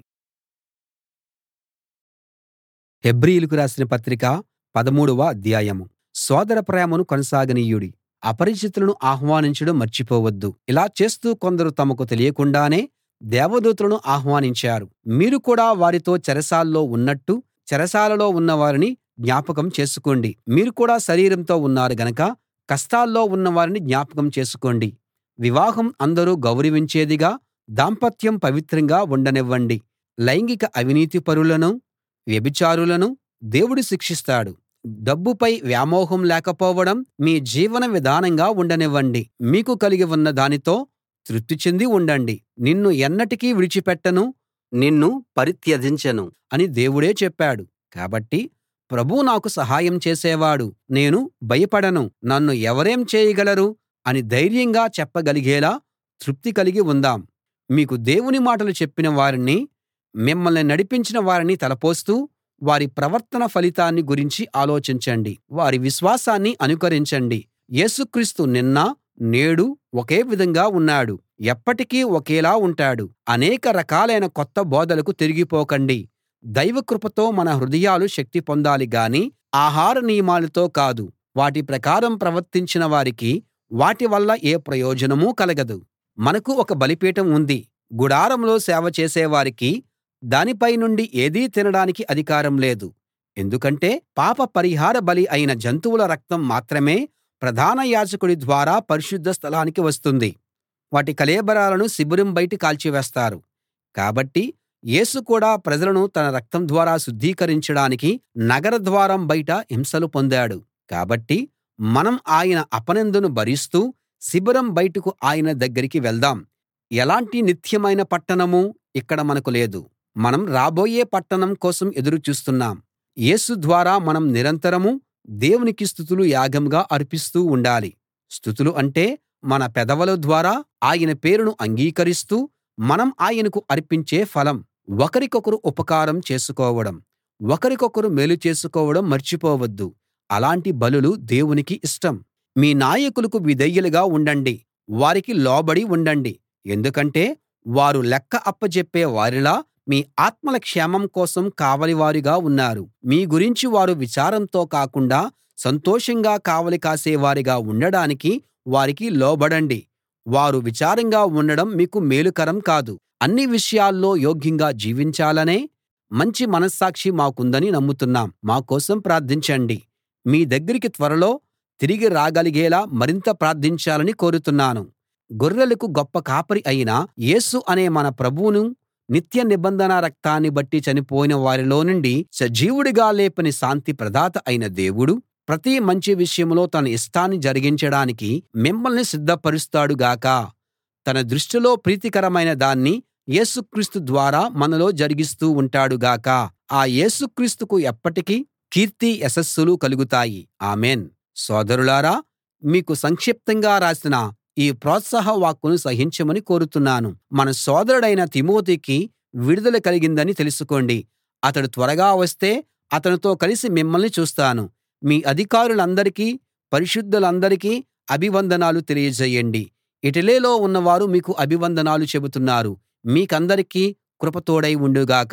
హెబ్రీయులకు రాసిన పత్రిక పదమూడవ అధ్యాయం సోదర ప్రేమను కొనసాగనీయుడి అపరిచితులను ఆహ్వానించడం మర్చిపోవద్దు ఇలా చేస్తూ కొందరు తమకు తెలియకుండానే దేవదూతలను ఆహ్వానించారు మీరు కూడా వారితో చెరసాల్లో ఉన్నట్టు చెరసాలలో ఉన్నవారిని జ్ఞాపకం చేసుకోండి మీరు కూడా శరీరంతో ఉన్నారు గనక కష్టాల్లో ఉన్నవారిని జ్ఞాపకం చేసుకోండి వివాహం అందరూ గౌరవించేదిగా దాంపత్యం పవిత్రంగా ఉండనివ్వండి లైంగిక అవినీతిపరులను వ్యభిచారులను దేవుడు శిక్షిస్తాడు డబ్బుపై వ్యామోహం లేకపోవడం మీ జీవన విధానంగా ఉండనివ్వండి మీకు కలిగి ఉన్న దానితో తృప్తి చెంది ఉండండి నిన్ను ఎన్నటికీ విడిచిపెట్టను నిన్ను పరిత్యజించను అని దేవుడే చెప్పాడు కాబట్టి ప్రభువు నాకు సహాయం చేసేవాడు నేను భయపడను నన్ను ఎవరేం చేయగలరు అని ధైర్యంగా చెప్పగలిగేలా తృప్తి కలిగి ఉందాం మీకు దేవుని మాటలు చెప్పిన వారిని మిమ్మల్ని నడిపించిన వారిని తలపోస్తూ వారి ప్రవర్తన ఫలితాన్ని గురించి ఆలోచించండి వారి విశ్వాసాన్ని అనుకరించండి యేసుక్రీస్తు నిన్న నేడు ఒకే విధంగా ఉన్నాడు ఎప్పటికీ ఒకేలా ఉంటాడు అనేక రకాలైన కొత్త బోధలకు తిరిగిపోకండి దైవ కృపతో మన హృదయాలు శక్తి పొందాలి గాని ఆహార నియమాలతో కాదు వాటి ప్రకారం ప్రవర్తించిన వారికి వాటి వల్ల ఏ ప్రయోజనమూ కలగదు మనకు ఒక బలిపీఠం ఉంది గుడారంలో సేవ చేసేవారికి దానిపై నుండి ఏదీ తినడానికి అధికారం లేదు ఎందుకంటే పాప పరిహార బలి అయిన జంతువుల రక్తం మాత్రమే ప్రధాన యాజకుడి ద్వారా పరిశుద్ధ స్థలానికి వస్తుంది వాటి కళేబరాలను శిబిరం బయట కాల్చివేస్తారు కాబట్టి యేసు కూడా ప్రజలను తన రక్తం ద్వారా శుద్ధీకరించడానికి నగర ద్వారం బయట హింసలు పొందాడు కాబట్టి మనం ఆయన అపనిందను భరిస్తూ శిబిరం బయటకు ఆయన దగ్గరికి వెళ్దాం ఎలాంటి నిత్యమైన పట్టణమూ ఇక్కడ మనకు లేదు మనం రాబోయే పట్టణం కోసం ఎదురు చూస్తున్నాం యేసు ద్వారా మనం నిరంతరం దేవునికి స్తుతులు యాగంగా అర్పిస్తూ ఉండాలి స్తుతులు అంటే మన పెదవుల ద్వారా ఆయన పేరును అంగీకరిస్తూ మనం ఆయనకు అర్పించే ఫలం ఒకరికొకరు ఉపకారం చేసుకోవడం ఒకరికొకరు మేలు చేసుకోవడం మర్చిపోవద్దు అలాంటి బలులు దేవునికి ఇష్టం మీ నాయకులకు విధేయులుగా ఉండండి వారికి లోబడి ఉండండి ఎందుకంటే వారు లెక్క అప్పజెప్పే వారిలా మీ ఆత్మల క్షేమం కోసం కావలివారుగా ఉన్నారు మీ గురించి వారు విచారంతో కాకుండా సంతోషంగా కావలి కాసేవారిగా ఉండడానికి వారికి లోబడండి వారు విచారంగా ఉండడం మీకు మేలుకరం కాదు అన్ని విషయాల్లో యోగ్యంగా జీవించాలనే మంచి మనస్సాక్షి మాకుందని నమ్ముతున్నాం మా కోసం ప్రార్థించండి మీ దగ్గరికి త్వరలో తిరిగి రాగలిగేలా మరింత ప్రార్థించాలని కోరుతున్నాను గొర్రెలకు గొప్ప కాపరి అయిన యేసు అనే మన ప్రభువును నిత్య నిబంధన రక్తాన్ని బట్టి చనిపోయిన వారిలో నుండి సజీవుడిగా లేపిన శాంతి ప్రదాత అయిన దేవుడు ప్రతి మంచి విషయంలో తన ఇష్టాన్ని జరిగించడానికి మిమ్మల్ని సిద్ధపరుస్తాడు గాక తన దృష్టిలో ప్రీతికరమైన దాన్ని యేసుక్రీస్తు ద్వారా మనలో జరిగిస్తూ ఉంటాడు గాక ఆ యేసుక్రీస్తుకు ఎప్పటికీ కీర్తి యశస్సులు కలుగుతాయి ఆమేన్ సోదరులారా మీకు సంక్షిప్తంగా రాసిన ఈ ప్రోత్సాహ వాక్కును సహించమని కోరుతున్నాను మన సోదరుడైన తిమోతికి విడుదల కలిగిందని తెలుసుకోండి అతడు త్వరగా వస్తే అతనితో కలిసి మిమ్మల్ని చూస్తాను మీ అధికారులందరికీ పరిశుద్ధులందరికీ అభివందనాలు తెలియజేయండి ఇటలీలో ఉన్నవారు మీకు అభివందనాలు చెబుతున్నారు మీకందరికీ కృప తోడై ఉండుగాక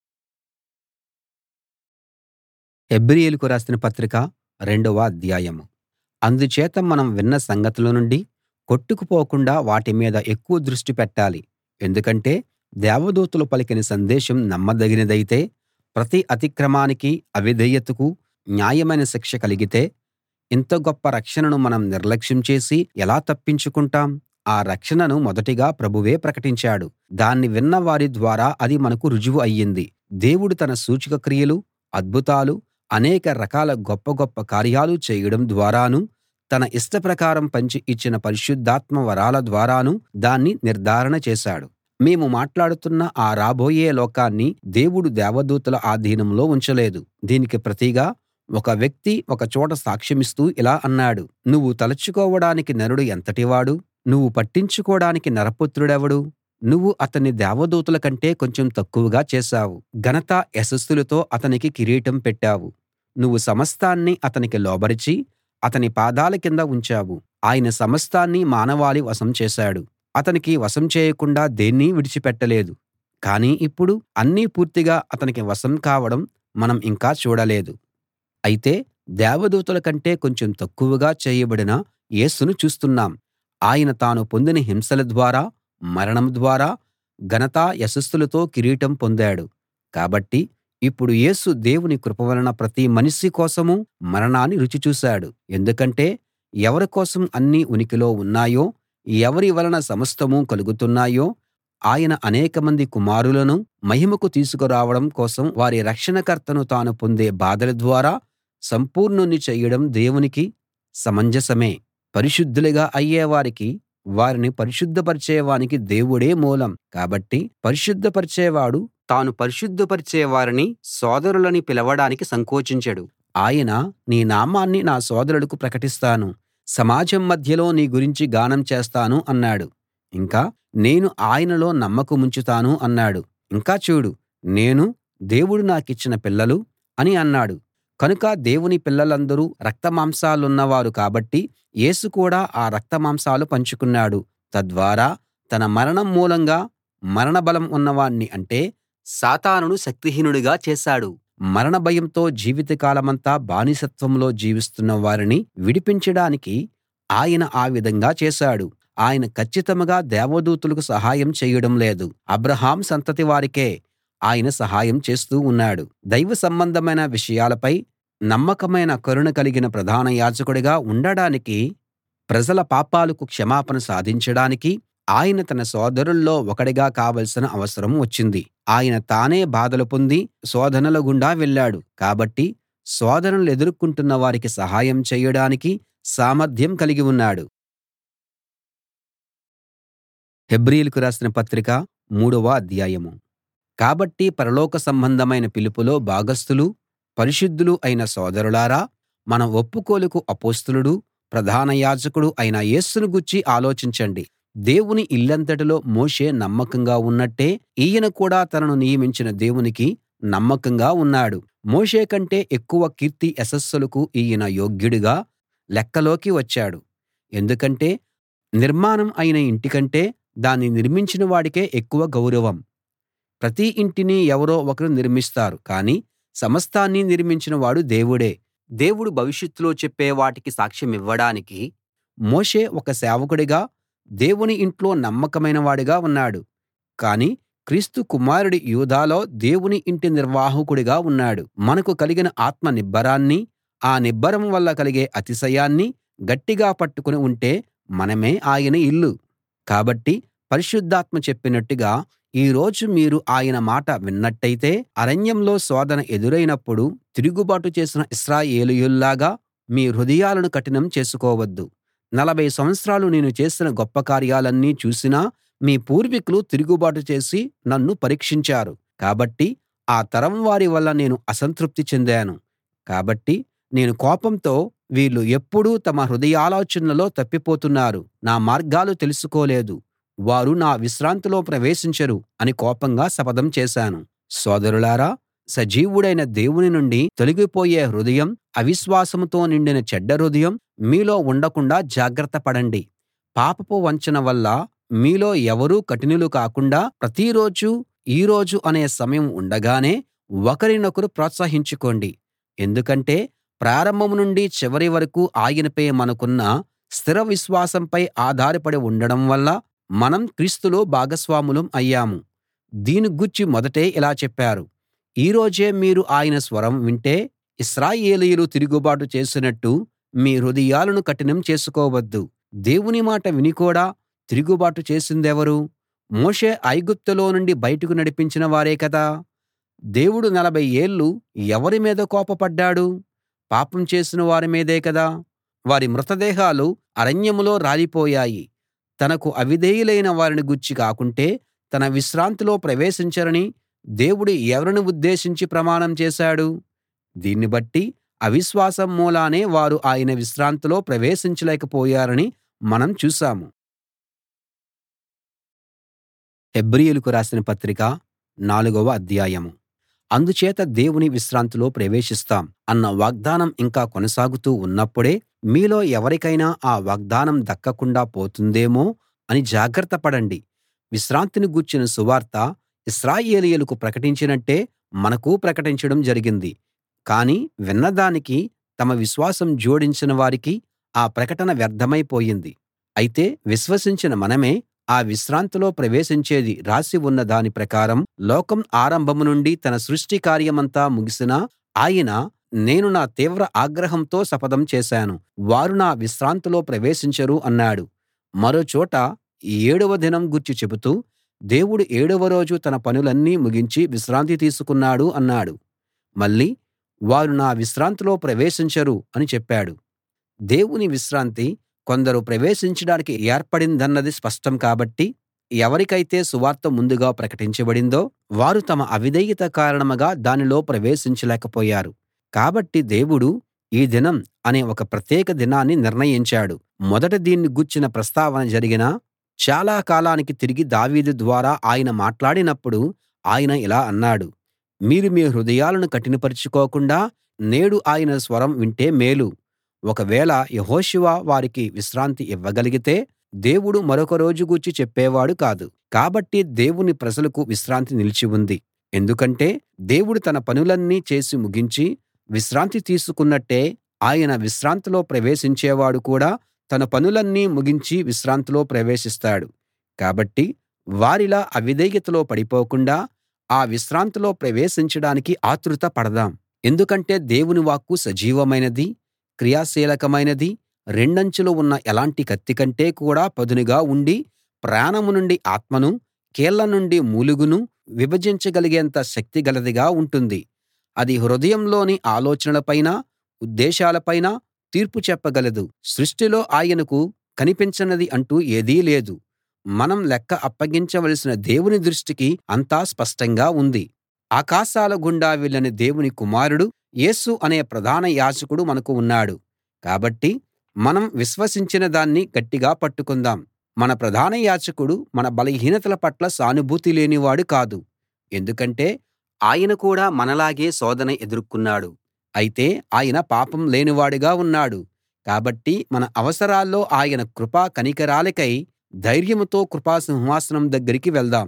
హెబ్రీయులకు రాసిన పత్రిక రెండవ అధ్యాయం అందుచేత మనం విన్న సంగతుల నుండి కొట్టుకుపోకుండా వాటి మీద ఎక్కువ దృష్టి పెట్టాలి ఎందుకంటే దేవదూతలు పలికిన సందేశం నమ్మదగినదైతే ప్రతి అతిక్రమానికి అవిధేయతకు న్యాయమైన శిక్ష కలిగితే ఇంత గొప్ప రక్షణను మనం నిర్లక్ష్యం చేసి ఎలా తప్పించుకుంటాం ఆ రక్షణను మొదటిగా ప్రభువే ప్రకటించాడు దాన్ని విన్న వారి ద్వారా అది మనకు రుజువు అయ్యింది దేవుడు తన సూచక క్రియలు అద్భుతాలు అనేక రకాల గొప్ప గొప్ప కార్యాలు చేయడం ద్వారానూ తన ఇష్టప్రకారం పంచి ఇచ్చిన పరిశుద్ధాత్మ వరాల ద్వారానూ దాన్ని నిర్ధారణ చేశాడు మేము మాట్లాడుతున్న ఆ రాబోయే లోకాన్ని దేవుడు దేవదూతల ఆధీనంలో ఉంచలేదు దీనికి ప్రతిగా ఒక వ్యక్తి ఒక చోట సాక్ష్యమిస్తూ ఇలా అన్నాడు నువ్వు తలచుకోవడానికి నరుడు ఎంతటివాడు నువ్వు పట్టించుకోడానికి నరపుత్రుడెవడు నువ్వు అతన్ని దేవదూతల కంటే కొంచెం తక్కువగా చేశావు ఘనత యశస్సులతో అతనికి కిరీటం పెట్టావు నువ్వు సమస్తాన్నీ అతనికి లోబరిచి అతని పాదాల కింద ఉంచావు ఆయన సమస్తాన్నీ మానవాళి వశం చేశాడు అతనికి వశం చేయకుండా దేన్నీ విడిచిపెట్టలేదు కానీ ఇప్పుడు అన్నీ పూర్తిగా అతనికి వశం కావడం మనం ఇంకా చూడలేదు అయితే దేవదూతల కంటే కొంచెం తక్కువగా చేయబడిన యేసును చూస్తున్నాం ఆయన తాను పొందిన హింసల ద్వారా మరణం ద్వారా ఘనత యశస్సులతో కిరీటం పొందాడు కాబట్టి ఇప్పుడు యేసు దేవుని కృప వలన ప్రతి మనిషి కోసమూ మరణాన్ని రుచి చూశాడు ఎందుకంటే ఎవరి కోసం అన్నీ ఉనికిలో ఉన్నాయో ఎవరి వలన సమస్తమూ కలుగుతున్నాయో ఆయన అనేకమంది కుమారులను మహిమకు తీసుకురావడం కోసం వారి రక్షణకర్తను తాను పొందే బాధల ద్వారా సంపూర్ణుణ్ణి చేయడం దేవునికి సమంజసమే పరిశుద్ధులుగా అయ్యేవారికి వారిని పరిశుద్ధపరిచేవానికి దేవుడే మూలం కాబట్టి పరిశుద్ధపరిచేవాడు తాను పరిశుద్ధపరిచే వారిని సోదరులని పిలవడానికి సంకోచించడు ఆయన నీ నామాన్ని నా సోదరులకు ప్రకటిస్తాను సమాజం మధ్యలో నీ గురించి గానం చేస్తాను అన్నాడు ఇంకా నేను ఆయనలో నమ్మకముంచుతాను అన్నాడు ఇంకా చూడు నేను దేవుడు నాకిచ్చిన పిల్లలు అని అన్నాడు కనుక దేవుని పిల్లలందరూ రక్తమాంసాలున్నవారు కాబట్టి యేసు కూడా ఆ రక్తమాంసాలు పంచుకున్నాడు తద్వారా తన మరణం మూలంగా మరణ బలం ఉన్నవాణ్ణి అంటే సాతానును శక్తిహీనుడిగా చేశాడు మరణ భయంతో జీవితకాలమంతా బానిసత్వంలో జీవిస్తున్న వారిని విడిపించడానికి ఆయన ఆ విధంగా చేశాడు ఆయన కచ్చితంగా దేవదూతలకు సహాయం చేయడం లేదు అబ్రాహాం సంతతి వారికే ఆయన సహాయం చేస్తూ ఉన్నాడు దైవ సంబంధమైన విషయాలపై నమ్మకమైన కరుణ కలిగిన ప్రధాన యాజకుడిగా ఉండడానికి ప్రజల పాపాలకు క్షమాపణ సాధించడానికి ఆయన తన సోదరుల్లో ఒకడిగా కావలసిన అవసరం వచ్చింది ఆయన తానే బాధలు పొంది శోధనల గుండా వెళ్ళాడు కాబట్టి శోధనలు ఎదుర్కొంటున్న వారికి సహాయం చేయడానికి సామర్థ్యం కలిగి ఉన్నాడు హెబ్రీయులకు రాసిన పత్రిక మూడవ అధ్యాయం కాబట్టి పరలోక సంబంధమైన పిలుపులో భాగస్థులు పరిశుద్ధులు అయిన సోదరులారా మన ఒప్పుకోలుకు అపొస్తలుడు ప్రధాన యాజకుడు అయిన యేసును గూర్చి ఆలోచించండి దేవుని ఇల్లంతటిలో మోషే నమ్మకంగా ఉన్నట్టే ఈయన కూడా తనను నియమించిన దేవునికి నమ్మకంగా ఉన్నాడు మోషే కంటే ఎక్కువ కీర్తి యశస్సులకు ఈయన యోగ్యుడిగా లెక్కలోకి వచ్చాడు ఎందుకంటే నిర్మాణం అయిన ఇంటికంటే దాన్ని నిర్మించిన వాడికే ఎక్కువ గౌరవం ప్రతి ఇంటిని ఎవరో ఒకరు నిర్మిస్తారు కానీ సమస్తాన్నీ నిర్మించిన వాడు దేవుడే దేవుడు భవిష్యత్తులో చెప్పే వాటికి సాక్ష్యమివ్వడానికి మోషే ఒక సేవకుడిగా దేవుని ఇంట్లో నమ్మకమైన వాడిగా ఉన్నాడు కానీ క్రీస్తు కుమారుడు యూదాలో దేవుని ఇంటి నిర్వాహకుడిగా ఉన్నాడు మనకు కలిగిన ఆత్మ నిబ్బరాన్ని ఆ నిబ్బరం వల్ల కలిగే అతిశయాన్ని గట్టిగా పట్టుకుని ఉంటే మనమే ఆయన ఇల్లు కాబట్టి పరిశుద్ధాత్మ చెప్పినట్టుగా ఈ రోజు మీరు ఆయన మాట విన్నట్టయితే అరణ్యంలో శోధన ఎదురైనప్పుడు తిరుగుబాటు చేసిన ఇశ్రాయేలీయుల్లాగా మీ హృదయాలను కఠినం చేసుకోవద్దు నలభై సంవత్సరాలు నేను చేసిన గొప్ప కార్యాలన్నీ చూసినా మీ పూర్వీకులు తిరుగుబాటు చేసి నన్ను పరీక్షించారు కాబట్టి ఆ తరం వారి వల్ల నేను అసంతృప్తి చెందాను కాబట్టి నేను కోపంతో వీళ్ళు ఎప్పుడూ తమ హృదయాలోచనలో తప్పిపోతున్నారు నా మార్గాలు తెలుసుకోలేదు వారు నా విశ్రాంతిలో ప్రవేశించరు అని కోపంగా శపథం చేశాను సోదరులారా సజీవుడైన దేవుని నుండి తొలగిపోయే హృదయం అవిశ్వాసంతో నిండిన చెడ్డ హృదయం మీలో ఉండకుండా జాగ్రత్త పడండి పాపపు వంచన వల్ల మీలో ఎవరూ కఠినులు కాకుండా ప్రతిరోజూ ఈ రోజు అనే సమయం ఉండగానే ఒకరినొకరు ప్రోత్సహించుకోండి ఎందుకంటే ప్రారంభం నుండి చివరి వరకూ ఆయనపై మనకున్న స్థిర విశ్వాసంపై ఆధారపడి ఉండడం వల్ల మనం క్రీస్తులో భాగస్వాములం అయ్యాము దీని గూర్చి మొదటే ఇలా చెప్పారు ఈ రోజే మీరు ఆయన స్వరం వింటే ఇశ్రాయేలీయులు తిరుగుబాటు చేసినట్టు మీ హృదయాలను కఠినం చేసుకోవద్దు దేవుని మాట విని కూడా తిరుగుబాటు చేసిందెవరు మోషే ఐగుప్తులో నుండి బయటకు నడిపించిన వారే కదా దేవుడు నలభై ఏళ్ళు ఎవరి మీద కోపపడ్డాడు పాపం చేసిన వారి మీదే కదా వారి మృతదేహాలు అరణ్యంలో రాలిపోయాయి తనకు అవిధేయులైన వారిని గూర్చి కాకుంటే తన విశ్రాంతిలో ప్రవేశించరని దేవుడు ఎవరిని ఉద్దేశించి ప్రమాణం చేశాడు దీన్ని బట్టి అవిశ్వాసం మూలానే వారు ఆయన విశ్రాంతిలో ప్రవేశించలేకపోయారని మనం చూశాము హెబ్రీయులకు రాసిన పత్రిక నాలుగవ అధ్యాయం అందుచేత దేవుని విశ్రాంతిలో ప్రవేశిస్తాం అన్న వాగ్దానం ఇంకా కొనసాగుతూ ఉన్నప్పుడే మీలో ఎవరికైనా ఆ వాగ్దానం దక్కకుండా పోతుందేమో అని జాగ్రత్త పడండి విశ్రాంతిని గూర్చిన సువార్త ఇశ్రాయేలీయులకు ప్రకటించినట్టే మనకూ ప్రకటించడం జరిగింది కానీ విన్నదానికి తమ విశ్వాసం జోడించని వారికి ఆ ప్రకటన వ్యర్థమై పోయింది అయితే విశ్వసించిన మనమే ఆ విశ్రాంతిలో ప్రవేశించేది రాసి ఉన్న దాని ప్రకారం లోకం ఆరంభం నుండి తన సృష్టి కార్యమంతా ముగిసినా ఆయన నేను నా తీవ్ర ఆగ్రహంతో శపథం చేశాను వారు నా విశ్రాంతిలో ప్రవేశించరు అన్నాడు మరో చోట ఏడవ దినం గూర్చి చెబుతూ దేవుడు ఏడవ రోజు తన పనులన్నీ ముగించి విశ్రాంతి తీసుకున్నాడు అన్నాడు మళ్ళీ వారు నా విశ్రాంతిలో ప్రవేశించరు అని చెప్పాడు దేవుని విశ్రాంతి కొందరు ప్రవేశించడానికి ఏర్పడిందన్నది స్పష్టం కాబట్టి ఎవరికైతే సువార్త ముందుగా ప్రకటించబడిందో వారు తమ అవిధేయత కారణంగా దానిలో ప్రవేశించలేకపోయారు కాబట్టి దేవుడు ఈ దినం అనే ఒక ప్రత్యేక దినాన్ని నిర్ణయించాడు మొదట దీన్ని గూర్చిన ప్రస్తావన జరిగిన చాలా కాలానికి తిరిగి దావీదు ద్వారా ఆయన మాట్లాడినప్పుడు ఆయన ఇలా అన్నాడు మీరు మీ హృదయాలను కఠినపరచుకోకుండా నేడు ఆయన స్వరం వింటే మేలు ఒకవేళ యెహోషువ వారికి విశ్రాంతి ఇవ్వగలిగితే దేవుడు మరొక రోజు గూర్చి చెప్పేవాడు కాదు కాబట్టి దేవుని ప్రజలకు విశ్రాంతి నిలిచి ఉంది ఎందుకంటే దేవుడు తన పనులన్నీ చేసి ముగించి విశ్రాంతి తీసుకున్నట్టే ఆయన విశ్రాంతిలో ప్రవేశించేవాడు కూడా తన పనులన్నీ ముగించి విశ్రాంతిలో ప్రవేశిస్తాడు కాబట్టి వారిలా అవిధేయతలో పడిపోకుండా ఆ విశ్రాంతిలో ప్రవేశించడానికి ఆతృత పడదాం ఎందుకంటే దేవుని వాక్కు సజీవమైనది క్రియాశీలకమైనది రెండంచులు ఉన్న ఎలాంటి కత్తి కంటే కూడా పదునుగా ఉండి ప్రాణం నుండి ఆత్మను కీళ్ల నుండి మూలుగను విభజించగలిగేంత శక్తి గలదిగా ఉంటుంది అది హృదయంలోని ఆలోచనలపైనా ఉద్దేశాలపైనా తీర్పు చెప్పగలదు సృష్టిలో ఆయనకు కనిపించనిది అంటూ ఏదీ లేదు మనం లెక్క అప్పగించవలసిన దేవుని దృష్టికి అంతా స్పష్టంగా ఉంది ఆకాశాల గుండా వెళ్ళిన దేవుని కుమారుడు యేసు అనే ప్రధాన యాజకుడు మనకు ఉన్నాడు కాబట్టి మనం విశ్వసించిన దాన్ని గట్టిగా పట్టుకుందాం మన ప్రధాన యాజకుడు మన బలహీనతల పట్ల సానుభూతి లేనివాడు కాదు ఎందుకంటే ఆయన కూడా మనలాగే శోధన ఎదుర్కొన్నాడు అయితే ఆయన పాపం లేనివాడుగా ఉన్నాడు కాబట్టి మన అవసరాల్లో ఆయన కృపా కనికరాలకై ధైర్యంతో కృపా సింహాసనం దగ్గరికి వెళ్దాం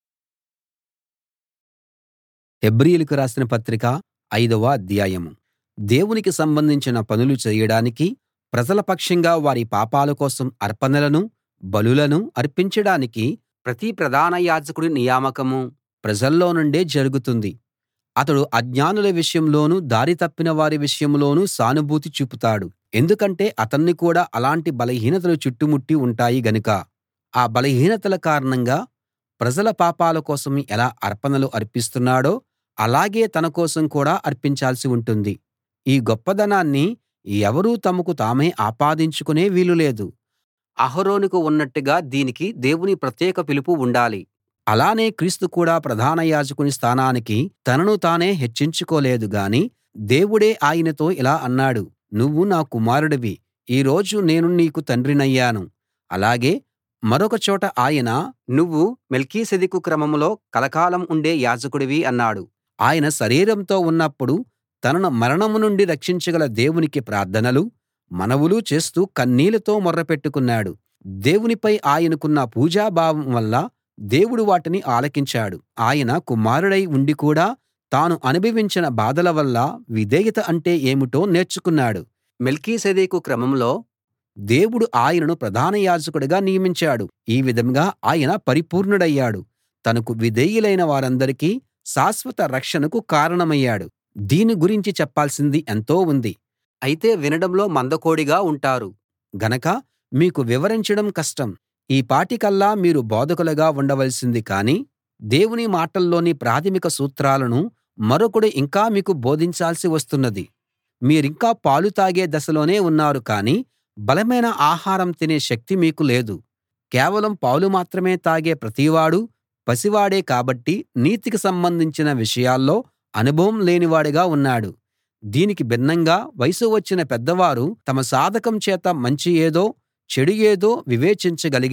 హెబ్రీయులకు రాసిన పత్రిక ఐదవ అధ్యాయం దేవునికి సంబంధించిన పనులు చేయడానికి ప్రజల పక్షంగా వారి పాపాల కోసం అర్పణలను బలులను అర్పించడానికి ప్రతి ప్రధాన యాజకుడి నియామకం ప్రజల్లో నుండే జరుగుతుంది అతడు అజ్ఞానుల విషయంలోనూ దారి తప్పిన వారి విషయంలోనూ సానుభూతి చూపుతాడు ఎందుకంటే అతన్ని కూడా అలాంటి బలహీనతలు చుట్టుముట్టి ఉంటాయి గనుక ఆ బలహీనతల కారణంగా ప్రజల పాపాల కోసం ఎలా అర్పణలు అర్పిస్తున్నాడో అలాగే తన కోసం కూడా అర్పించాల్సి ఉంటుంది ఈ గొప్పదనాన్ని ఎవరూ తమకు తామే ఆపాదించుకునే వీలు లేదు అహరోనుకు ఉన్నట్టుగా దీనికి దేవుని ప్రత్యేక పిలుపు ఉండాలి అలానే క్రీస్తు కూడా ప్రధాన యాజకుని స్థానానికి తనను తానే హెచ్చించుకోలేదు గాని దేవుడే ఆయనతో ఇలా అన్నాడు నువ్వు నా కుమారుడివి ఈ రోజు నేను నీకు తండ్రినయ్యాను అలాగే మరొక చోట ఆయన నువ్వు మెల్కీసెదెకు క్రమంలో కలకాలం ఉండే యాజకుడివి అన్నాడు ఆయన శరీరంతో ఉన్నప్పుడు తనను మరణం నుండి రక్షించగల దేవునికి ప్రార్థనలు మనవులు చేస్తూ కన్నీళ్లతో మొర్రపెట్టుకున్నాడు దేవునిపై ఆయనకున్న పూజ్యభావం వల్ల దేవుడు వాటిని ఆలకించాడు ఆయన కుమారుడై ఉండి కూడా తాను అనుభవించిన బాధల వల్ల విధేయత అంటే ఏమిటో నేర్చుకున్నాడు మెల్కీసెదెకు క్రమంలో దేవుడు ఆయనను ప్రధాన యాజకుడిగా నియమించాడు ఈ విధంగా ఆయన పరిపూర్ణుడయ్యాడు తనకు విధేయులైన వారందరికీ శాశ్వత రక్షణకు కారణమయ్యాడు దీని గురించి చెప్పాల్సింది ఎంతో ఉంది అయితే వినడంలో మందకోడిగా ఉంటారు గనక మీకు వివరించడం కష్టం ఈ పాటికల్లా మీరు బోధకులుగా ఉండవలసింది కానీ దేవుని మాటల్లోని ప్రాథమిక సూత్రాలను మరొకడు ఇంకా మీకు బోధించాల్సి వస్తున్నది మీరింకా పాలు తాగే దశలోనే ఉన్నారు కానీ బలమైన ఆహారం తినే శక్తి మీకు లేదు కేవలం పాలు మాత్రమే తాగే ప్రతివాడూ పసివాడే కాబట్టి నీతికి సంబంధించిన విషయాల్లో అనుభవం లేనివాడుగా ఉన్నాడు దీనికి భిన్నంగా వయసు వచ్చిన పెద్దవారు తమ సాధకం చేత మంచి ఏదో చెడు ఏదో వివేచించగలిగి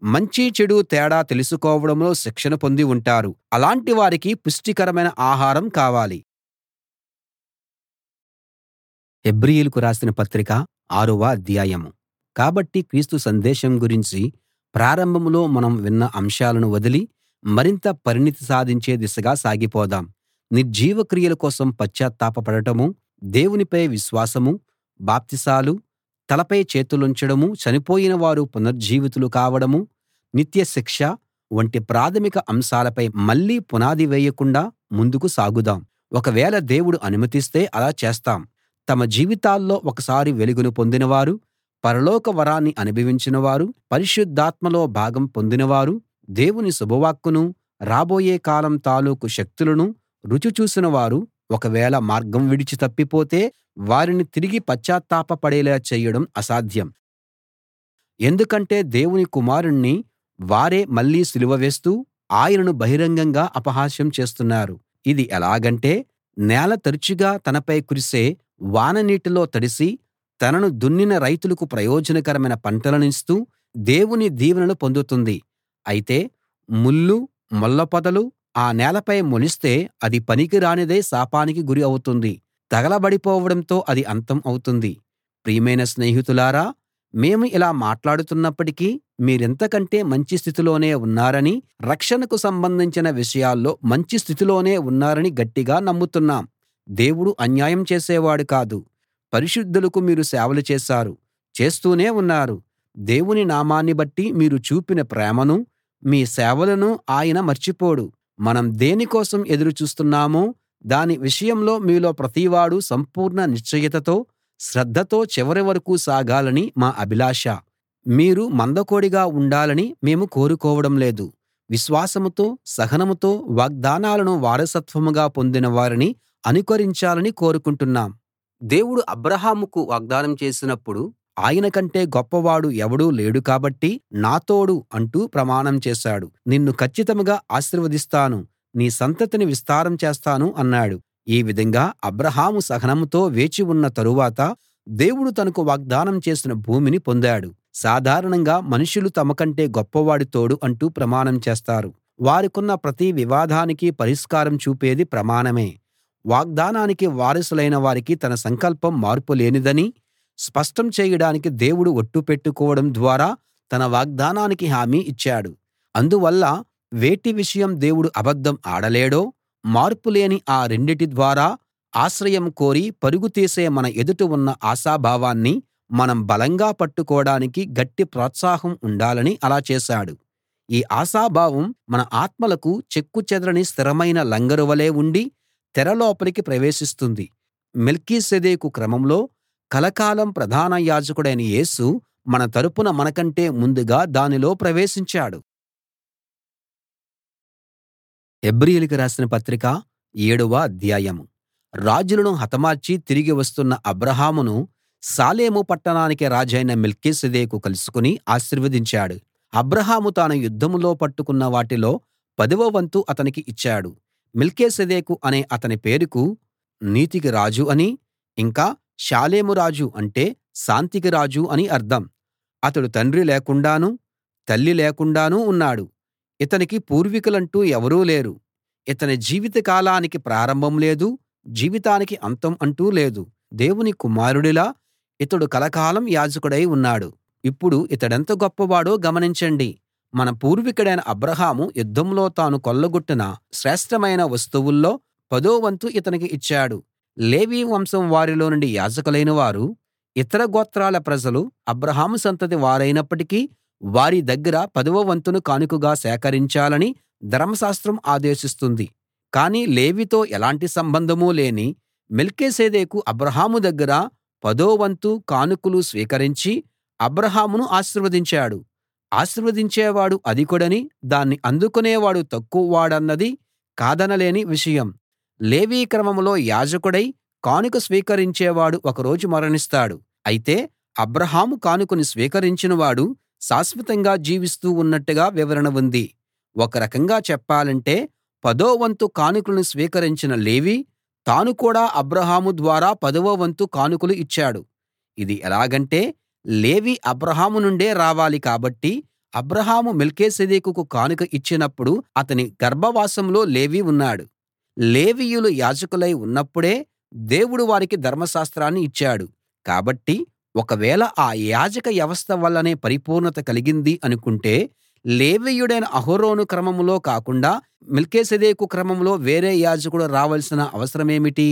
మంచి చెడు తేడా తెలుసుకోవడంలో శిక్షణ పొంది ఉంటారు అలాంటి వారికి పుష్టికరమైన ఆహారం కావాలి హెబ్రీయులకు రాసిన పత్రిక ఆరవ అధ్యాయం కాబట్టి క్రీస్తు సందేశం గురించి ప్రారంభంలో మనం విన్న అంశాలను వదిలి మరింత పరిణితి సాధించే దిశగా సాగిపోదాం నిర్జీవ క్రియల కోసం పశ్చాత్తాపపడటమూ దేవునిపై విశ్వాసమూ బాప్తిసాలు తలపై చేతులుంచడమూ చనిపోయిన వారు పునర్జీవితులు కావడమూ నిత్య శిక్ష వంటి ప్రాథమిక అంశాలపై మళ్ళీ పునాది వేయకుండా ముందుకు సాగుదాం ఒకవేళ దేవుడు అనుమతిస్తే అలా చేస్తాం తమ జీవితాల్లో ఒకసారి వెలుగును పొందినవారు పరలోక వరాన్ని అనుభవించినవారు పరిశుద్ధాత్మలో భాగం పొందినవారు దేవుని శుభవాక్కును రాబోయే కాలం తాలూకు శక్తులను రుచి చూసిన వారు ఒకవేళ మార్గం విడిచి తప్పిపోతే వారిని తిరిగి పశ్చాత్తాపపడేలా చేయడం అసాధ్యం ఎందుకంటే దేవుని కుమారుణ్ణి వారే మళ్ళీ సిలువ వేస్తూ ఆయనను బహిరంగంగా అపహాస్యం చేస్తున్నారు ఇది ఎలాగంటే నేల తరచుగా తనపై కురిసే వాన నీటిలో తడిసి తనను దున్నిన రైతులకు ప్రయోజనకరమైన పంటలనిస్తూ దేవుని దీవెనలు పొందుతుంది అయితే ముళ్ళు ముళ్ళపొదలు ఆ నేలపై మొలిస్తే అది పనికిరానిదై శాపానికి గురి అవుతుంది తగలబడిపోవడంతో అది అంతం అవుతుంది ప్రియమైన స్నేహితులారా మేము ఇలా మాట్లాడుతున్నప్పటికీ మీరింతకంటే మంచి స్థితిలోనే ఉన్నారని రక్షణకు సంబంధించిన విషయాల్లో మంచి స్థితిలోనే ఉన్నారని గట్టిగా నమ్ముతున్నాం దేవుడు అన్యాయం చేసేవాడు కాదు పరిశుద్ధులకు మీరు సేవలు చేశారు చేస్తూనే ఉన్నారు దేవుని నామాన్ని బట్టి మీరు చూపిన ప్రేమను మీ సేవలను ఆయన మర్చిపోడు మనం దేని కోసం ఎదురు చూస్తున్నామో దాని విషయంలో మీలో ప్రతివాడూ సంపూర్ణ నిశ్చయతతో శ్రద్ధతో చివరి వరకూ సాగాలని మా అభిలాష మీరు మందకొడిగా ఉండాలని మేము కోరుకోవడం లేదు విశ్వాసంతో సహనంతో వాగ్దానాలను వారసత్వంగా పొందిన వారిని అనుకరించాలని కోరుకుంటున్నాం దేవుడు అబ్రాహాముకు వాగ్దానం చేసినప్పుడు ఆయన కంటే గొప్పవాడు ఎవడూ లేడు కాబట్టి నా తోడు అంటూ ప్రమాణం చేశాడు నిన్ను కచ్చితంగా ఆశీర్వదిస్తాను నీ సంతతిని విస్తారం చేస్తాను అన్నాడు ఈ విధంగా అబ్రాహాము సహనంతో వేచి ఉన్న తరువాత దేవుడు తనకు వాగ్దానం చేసిన భూమిని పొందాడు సాధారణంగా మనుషులు తమ కంటే గొప్పవాడి తోడు అంటూ ప్రమాణం చేస్తారు వారికున్న ప్రతి వివాదానికి పరిష్కారం చూపేది ప్రమాణమే వాగ్దానానికి వారసులైన వారికి తన సంకల్పం మార్పు లేనిదని స్పష్టం చేయడానికి దేవుడు ఒట్టు పెట్టుకోవడం ద్వారా తన వాగ్దానానికి హామీ ఇచ్చాడు అందువల్ల వేటి విషయం దేవుడు అబద్ధం ఆడలేడో మార్పు లేని ఆ రెండిటి ద్వారా ఆశ్రయం కోరి పరుగు తీసే మన ఎదుట ఉన్న ఆశాభావాన్ని మనం బలంగా పట్టుకోడానికి గట్టి ప్రోత్సాహం ఉండాలని అలా చేశాడు ఈ ఆశాభావం మన ఆత్మలకు చెక్కుచెదరని స్థిరమైన లంగరు వలే ఉండి తెర లోపలికి ప్రవేశిస్తుంది మెల్కీసెదెకు క్రమంలో కలకాలం ప్రధాన యాజకుడైన యేసు మన తరపున మనకంటే ముందుగా దానిలో ప్రవేశించాడు హెబ్రీయులకు రాసిన పత్రిక ఏడవ అధ్యాయం రాజులను హతమార్చి తిరిగి వస్తున్న అబ్రాహామును షాలేము పట్టణానికి రాజైన మెల్కీసెదెకు కలుసుకుని ఆశీర్వదించాడు అబ్రాహాము తాను యుద్ధంలో పట్టుకున్న వాటిలో పదవ వంతు అతనికి ఇచ్చాడు మెల్కీసెదెకు అనే అతని పేరుకు నీతికి రాజు అని ఇంకా షాలేము రాజు అంటే శాంతికి రాజు అని అర్థం అతడు తండ్రి లేకుండానూ తల్లి లేకుండానూ ఉన్నాడు ఇతనికి పూర్వీకులంటూ ఎవరూ లేరు ఇతని జీవిత కాలానికి ప్రారంభం లేదు జీవితానికి అంతం అంటూ లేదు దేవుని కుమారుడిలా ఇతడు కలకాలం యాజకుడై ఉన్నాడు ఇప్పుడు ఇతడెంత గొప్పవాడో గమనించండి మన పూర్వికుడైన అబ్రాహాము యుద్ధంలో తాను కొల్లగొట్టిన శ్రేష్ఠమైన వస్తువుల్లో పదో వంతు ఇతనికి ఇచ్చాడు లేవీ వంశం వారిలో నుండి యాజకులైన వారు ఇతర గోత్రాల ప్రజలు అబ్రాహాము సంతతి వారైనప్పటికీ వారి దగ్గర పదవ వంతును కానుకగా సేకరించాలని ధర్మశాస్త్రం ఆదేశిస్తుంది కానీ లేవీతో ఎలాంటి సంబంధమూ లేని మెల్కీసెదెకు అబ్రాహాము దగ్గర పదో వంతు కానుకలు స్వీకరించి అబ్రాహామును ఆశీర్వదించాడు ఆశీర్వదించేవాడు అధికుడని దాన్ని అందుకునేవాడు తక్కువవాడన్నది కాదనలేని విషయం లేవీ క్రమంలో యాజకుడై కానుక స్వీకరించేవాడు ఒక రోజు మరణిస్తాడు అయితే అబ్రాహాము కానుకను స్వీకరించిన వాడు శాశ్వతంగా జీవిస్తూ ఉన్నట్టుగా వివరణ ఉంది ఒక రకంగా చెప్పాలంటే పదో వంతు కానుకలను స్వీకరించిన లేవీ తాను కూడా అబ్రాహాము ద్వారా పదవ వంతు కానుకలు ఇచ్చాడు ఇది ఎలాగంటే లేవీ అబ్రాహాము నుండే రావాలి కాబట్టి అబ్రాహాము మెల్కీసెదెకుకు కానుక ఇచ్చినప్పుడు అతని గర్భవాసంలో లేవీ ఉన్నాడు లేవీయులు యాజకులై ఉన్నప్పుడే దేవుడు వారికి ధర్మశాస్త్రాన్ని ఇచ్చాడు కాబట్టి ఒకవేళ ఆ యాజక వ్యవస్థ వల్లనే పరిపూర్ణత కలిగింది అనుకుంటే లేవీయుడైన అహరోను క్రమంలో కాకుండా మెల్కీసెదెకు క్రమంలో వేరే యాజకుడు రావలసిన అవసరమేమిటి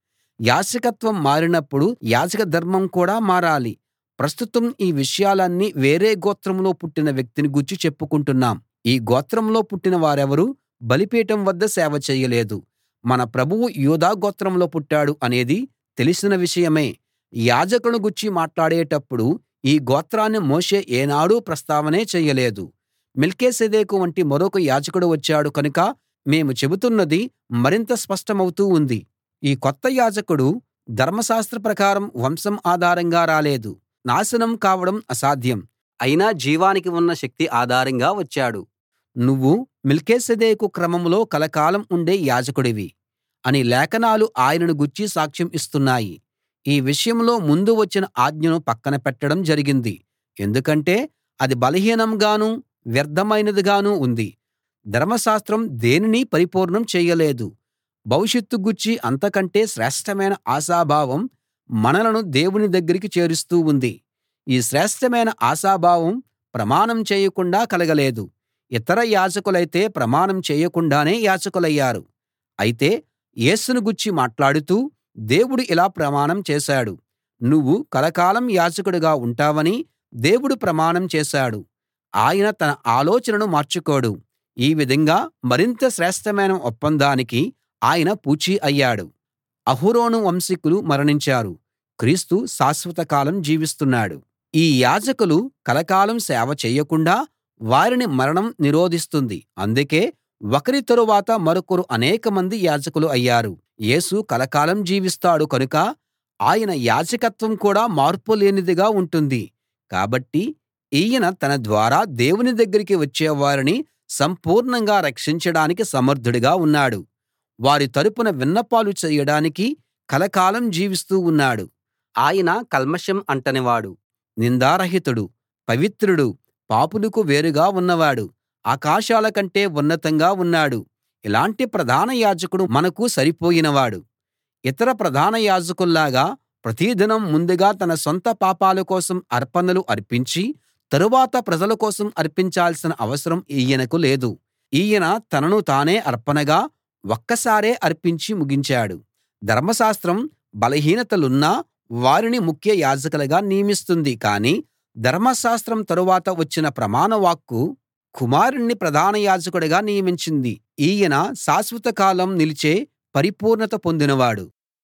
యాజకత్వం మారినప్పుడు యాజక ధర్మం కూడా మారాలి ప్రస్తుతం ఈ విషయాలన్నీ వేరే గోత్రంలో పుట్టిన వ్యక్తిని గూర్చి చెప్పుకుంటున్నాం ఈ గోత్రంలో పుట్టిన వారెవరూ బలిపీఠం వద్ద సేవ చేయలేదు మన ప్రభువు యూదా గోత్రంలో పుట్టాడు అనేది తెలిసిన విషయమే యాజకులను గూర్చి మాట్లాడేటప్పుడు ఈ గోత్రాన్ని మోషే ఏనాడూ ప్రస్తావనే చేయలేదు మెల్కీసెదెకు వంటి మరొక యాజకుడు వచ్చాడు కనుక మేము చెబుతున్నది మరింత స్పష్టమవుతూ ఉంది ఈ కొత్త యాజకుడు ధర్మశాస్త్ర ప్రకారం వంశం ఆధారంగా రాలేదు నాశనం కావడం అసాధ్యం అయినా జీవానికి ఉన్న శక్తి ఆధారంగా వచ్చాడు నువ్వు మెల్కీసెదెకు క్రమంలో కలకాలం ఉండే యాజకుడివి అని లేఖనాలు ఆయనను గూర్చి సాక్ష్యం ఇస్తున్నాయి ఈ విషయంలో ముందు వచ్చిన ఆజ్ఞను పక్కన పెట్టడం జరిగింది ఎందుకంటే అది బలహీనంగానూ వ్యర్థమైనదిగానూ ఉంది ధర్మశాస్త్రం దేనినీ పరిపూర్ణం చేయలేదు భవిష్యత్తు గూర్చి అంతకంటే శ్రేష్ఠమైన ఆశాభావం మనలను దేవుని దగ్గరికి చేరుస్తూ ఉంది ఈ శ్రేష్ఠమైన ఆశాభావం ప్రమాణం చేయకుండా కలగలేదు ఇతర యాజకులైతే ప్రమాణం చేయకుండానే యాజకులయ్యారు అయితే యేసును గూర్చి మాట్లాడుతూ దేవుడు ఇలా ప్రమాణం చేశాడు నువ్వు కలకాలం యాజకుడిగా ఉంటావని దేవుడు ప్రమాణం చేశాడు ఆయన తన ఆలోచనను మార్చుకోడు ఈ విధంగా మరింత శ్రేష్ఠమైన ఒప్పందానికి ఆయన పూచీ అయ్యాడు అహరోను వంశీకులు మరణించారు క్రీస్తు శాశ్వత కాలం జీవిస్తున్నాడు ఈ యాజకులు కలకాలం సేవ చేయకుండా వారిని మరణం నిరోధిస్తుంది అందుకే ఒకరి తరువాత మరొకరు అనేకమంది యాజకులు అయ్యారు యేసు కలకాలం జీవిస్తాడు కనుక ఆయన యాజకత్వం కూడా మార్పులేనిదిగా ఉంటుంది కాబట్టి ఈయన తన ద్వారా దేవుని దగ్గరికి వచ్చేవారిని సంపూర్ణంగా రక్షించడానికి సమర్థుడిగా ఉన్నాడు వారి తరపున విన్నపాలు చేయడానికి కలకాలం జీవిస్తూ ఉన్నాడు ఆయన కల్మషం అంటనివాడు నిందారహితుడు పవిత్రుడు పాపులకు వేరుగా ఉన్నవాడు ఆకాశాల కంటే ఉన్నతంగా ఉన్నాడు ఇలాంటి ప్రధాన యాజకుడు మనకు సరిపోయినవాడు ఇతర ప్రధాన యాజకుల్లాగా ప్రతిదినం ముందుగా తన సొంత పాపాల కోసం అర్పణలు అర్పించి తరువాత ప్రజల కోసం అర్పించాల్సిన అవసరం ఈయనకు లేదు ఈయన తనను తానే అర్పణగా ఒక్కసారే అర్పించి ముగించాడు ధర్మశాస్త్రం బలహీనతలున్నా వారిని ముఖ్య యాజకులుగా నియమిస్తుంది కానీ ధర్మశాస్త్రం తరువాత వచ్చిన ప్రమాణ వాక్కు కుమారుణ్ణి ప్రధాన యాజకుడిగా నియమించింది ఈయన శాశ్వత కాలం నిలిచే పరిపూర్ణత పొందినవాడు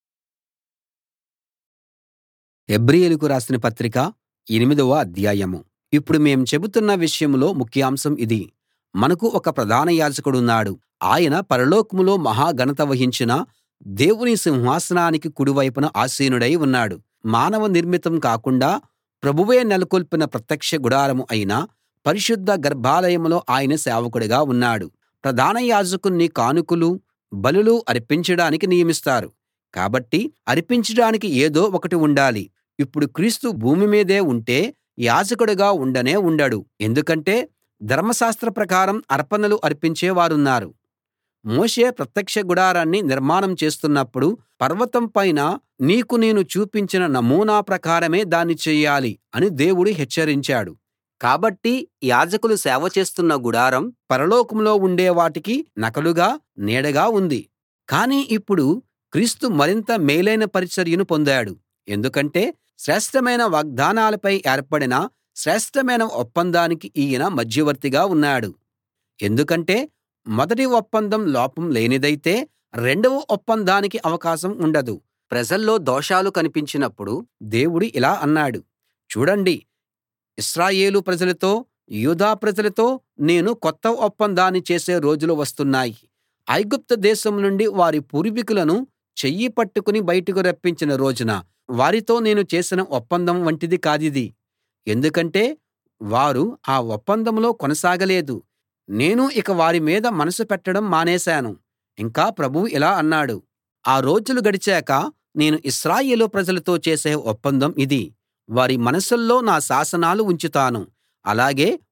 హెబ్రీయులకు రాసిన పత్రిక ఎనిమిదవ అధ్యాయం ఇప్పుడు మేం చెబుతున్న విషయంలో ముఖ్యాంశం ఇది మనకు ఒక ప్రధాన యాజకుడున్నాడు ఆయన పరలోకంలో మహా ఘనత వహించిన దేవుని సింహాసనానికి కుడివైపున ఆసీనుడై ఉన్నాడు మానవ నిర్మితం కాకుండా ప్రభువే నెలకొల్పిన ప్రత్యక్ష గుడారం అయిన పరిశుద్ధ గర్భాలయంలో ఆయన సేవకుడిగా ఉన్నాడు ప్రధాన యాజకుణ్ణి కానుకలు బలులు అర్పించడానికి నియమిస్తారు కాబట్టి అర్పించడానికి ఏదో ఒకటి ఉండాలి ఇప్పుడు క్రీస్తు భూమి మీదే ఉంటే యాజకుడిగా ఉండనే ఉండడు ఎందుకంటే ధర్మశాస్త్ర ప్రకారం అర్పణలు అర్పించే వారున్నారు మోషే ప్రత్యక్ష గుడారాన్ని నిర్మాణం చేస్తున్నప్పుడు పర్వతం పైన నీకు నేను చూపించిన నమూనా ప్రకారమే దాన్ని చెయ్యాలి అని దేవుడు హెచ్చరించాడు కాబట్టి యాజకులు సేవ చేస్తున్న గుడారం పరలోకంలో ఉండే వాటికి నకలుగా నీడగా ఉంది కానీ ఇప్పుడు క్రీస్తు మరింత మేలైన పరిచర్యను పొందాడు ఎందుకంటే శ్రేష్ఠమైన వాగ్దానాలపై ఏర్పడిన శ్రేష్ఠమైన ఒప్పందానికి ఈయన మధ్యవర్తిగా ఉన్నాడు ఎందుకంటే మొదటి ఒప్పందం లోపం లేనిదైతే రెండవ ఒప్పందానికి అవకాశం ఉండదు ప్రజల్లో దోషాలు కనిపించినప్పుడు దేవుడు ఇలా అన్నాడు చూడండి ఇశ్రాయేలు ప్రజలతో యూదా ప్రజలతో నేను కొత్త ఒప్పందాన్ని చేసే రోజులు వస్తున్నాయి ఐగుప్తు దేశం నుండి వారి పూర్వీకులను చెయ్యి పట్టుకుని బయటకు రప్పించిన రోజున వారితో నేను చేసిన ఒప్పందం వంటిది కాదిది ఎందుకంటే వారు ఆ ఒప్పందంలో కొనసాగలేదు నేను ఇక వారి మీద మనసు పెట్టడం మానేశాను ఇంకా ప్రభువు ఇలా అన్నాడు ఆ రోజులు గడిచాక నేను ఇశ్రాయేలు ప్రజలతో చేసే ఒప్పందం ఇది వారి మనసుల్లో నా శాసనాలు ఉంచుతాను అలాగే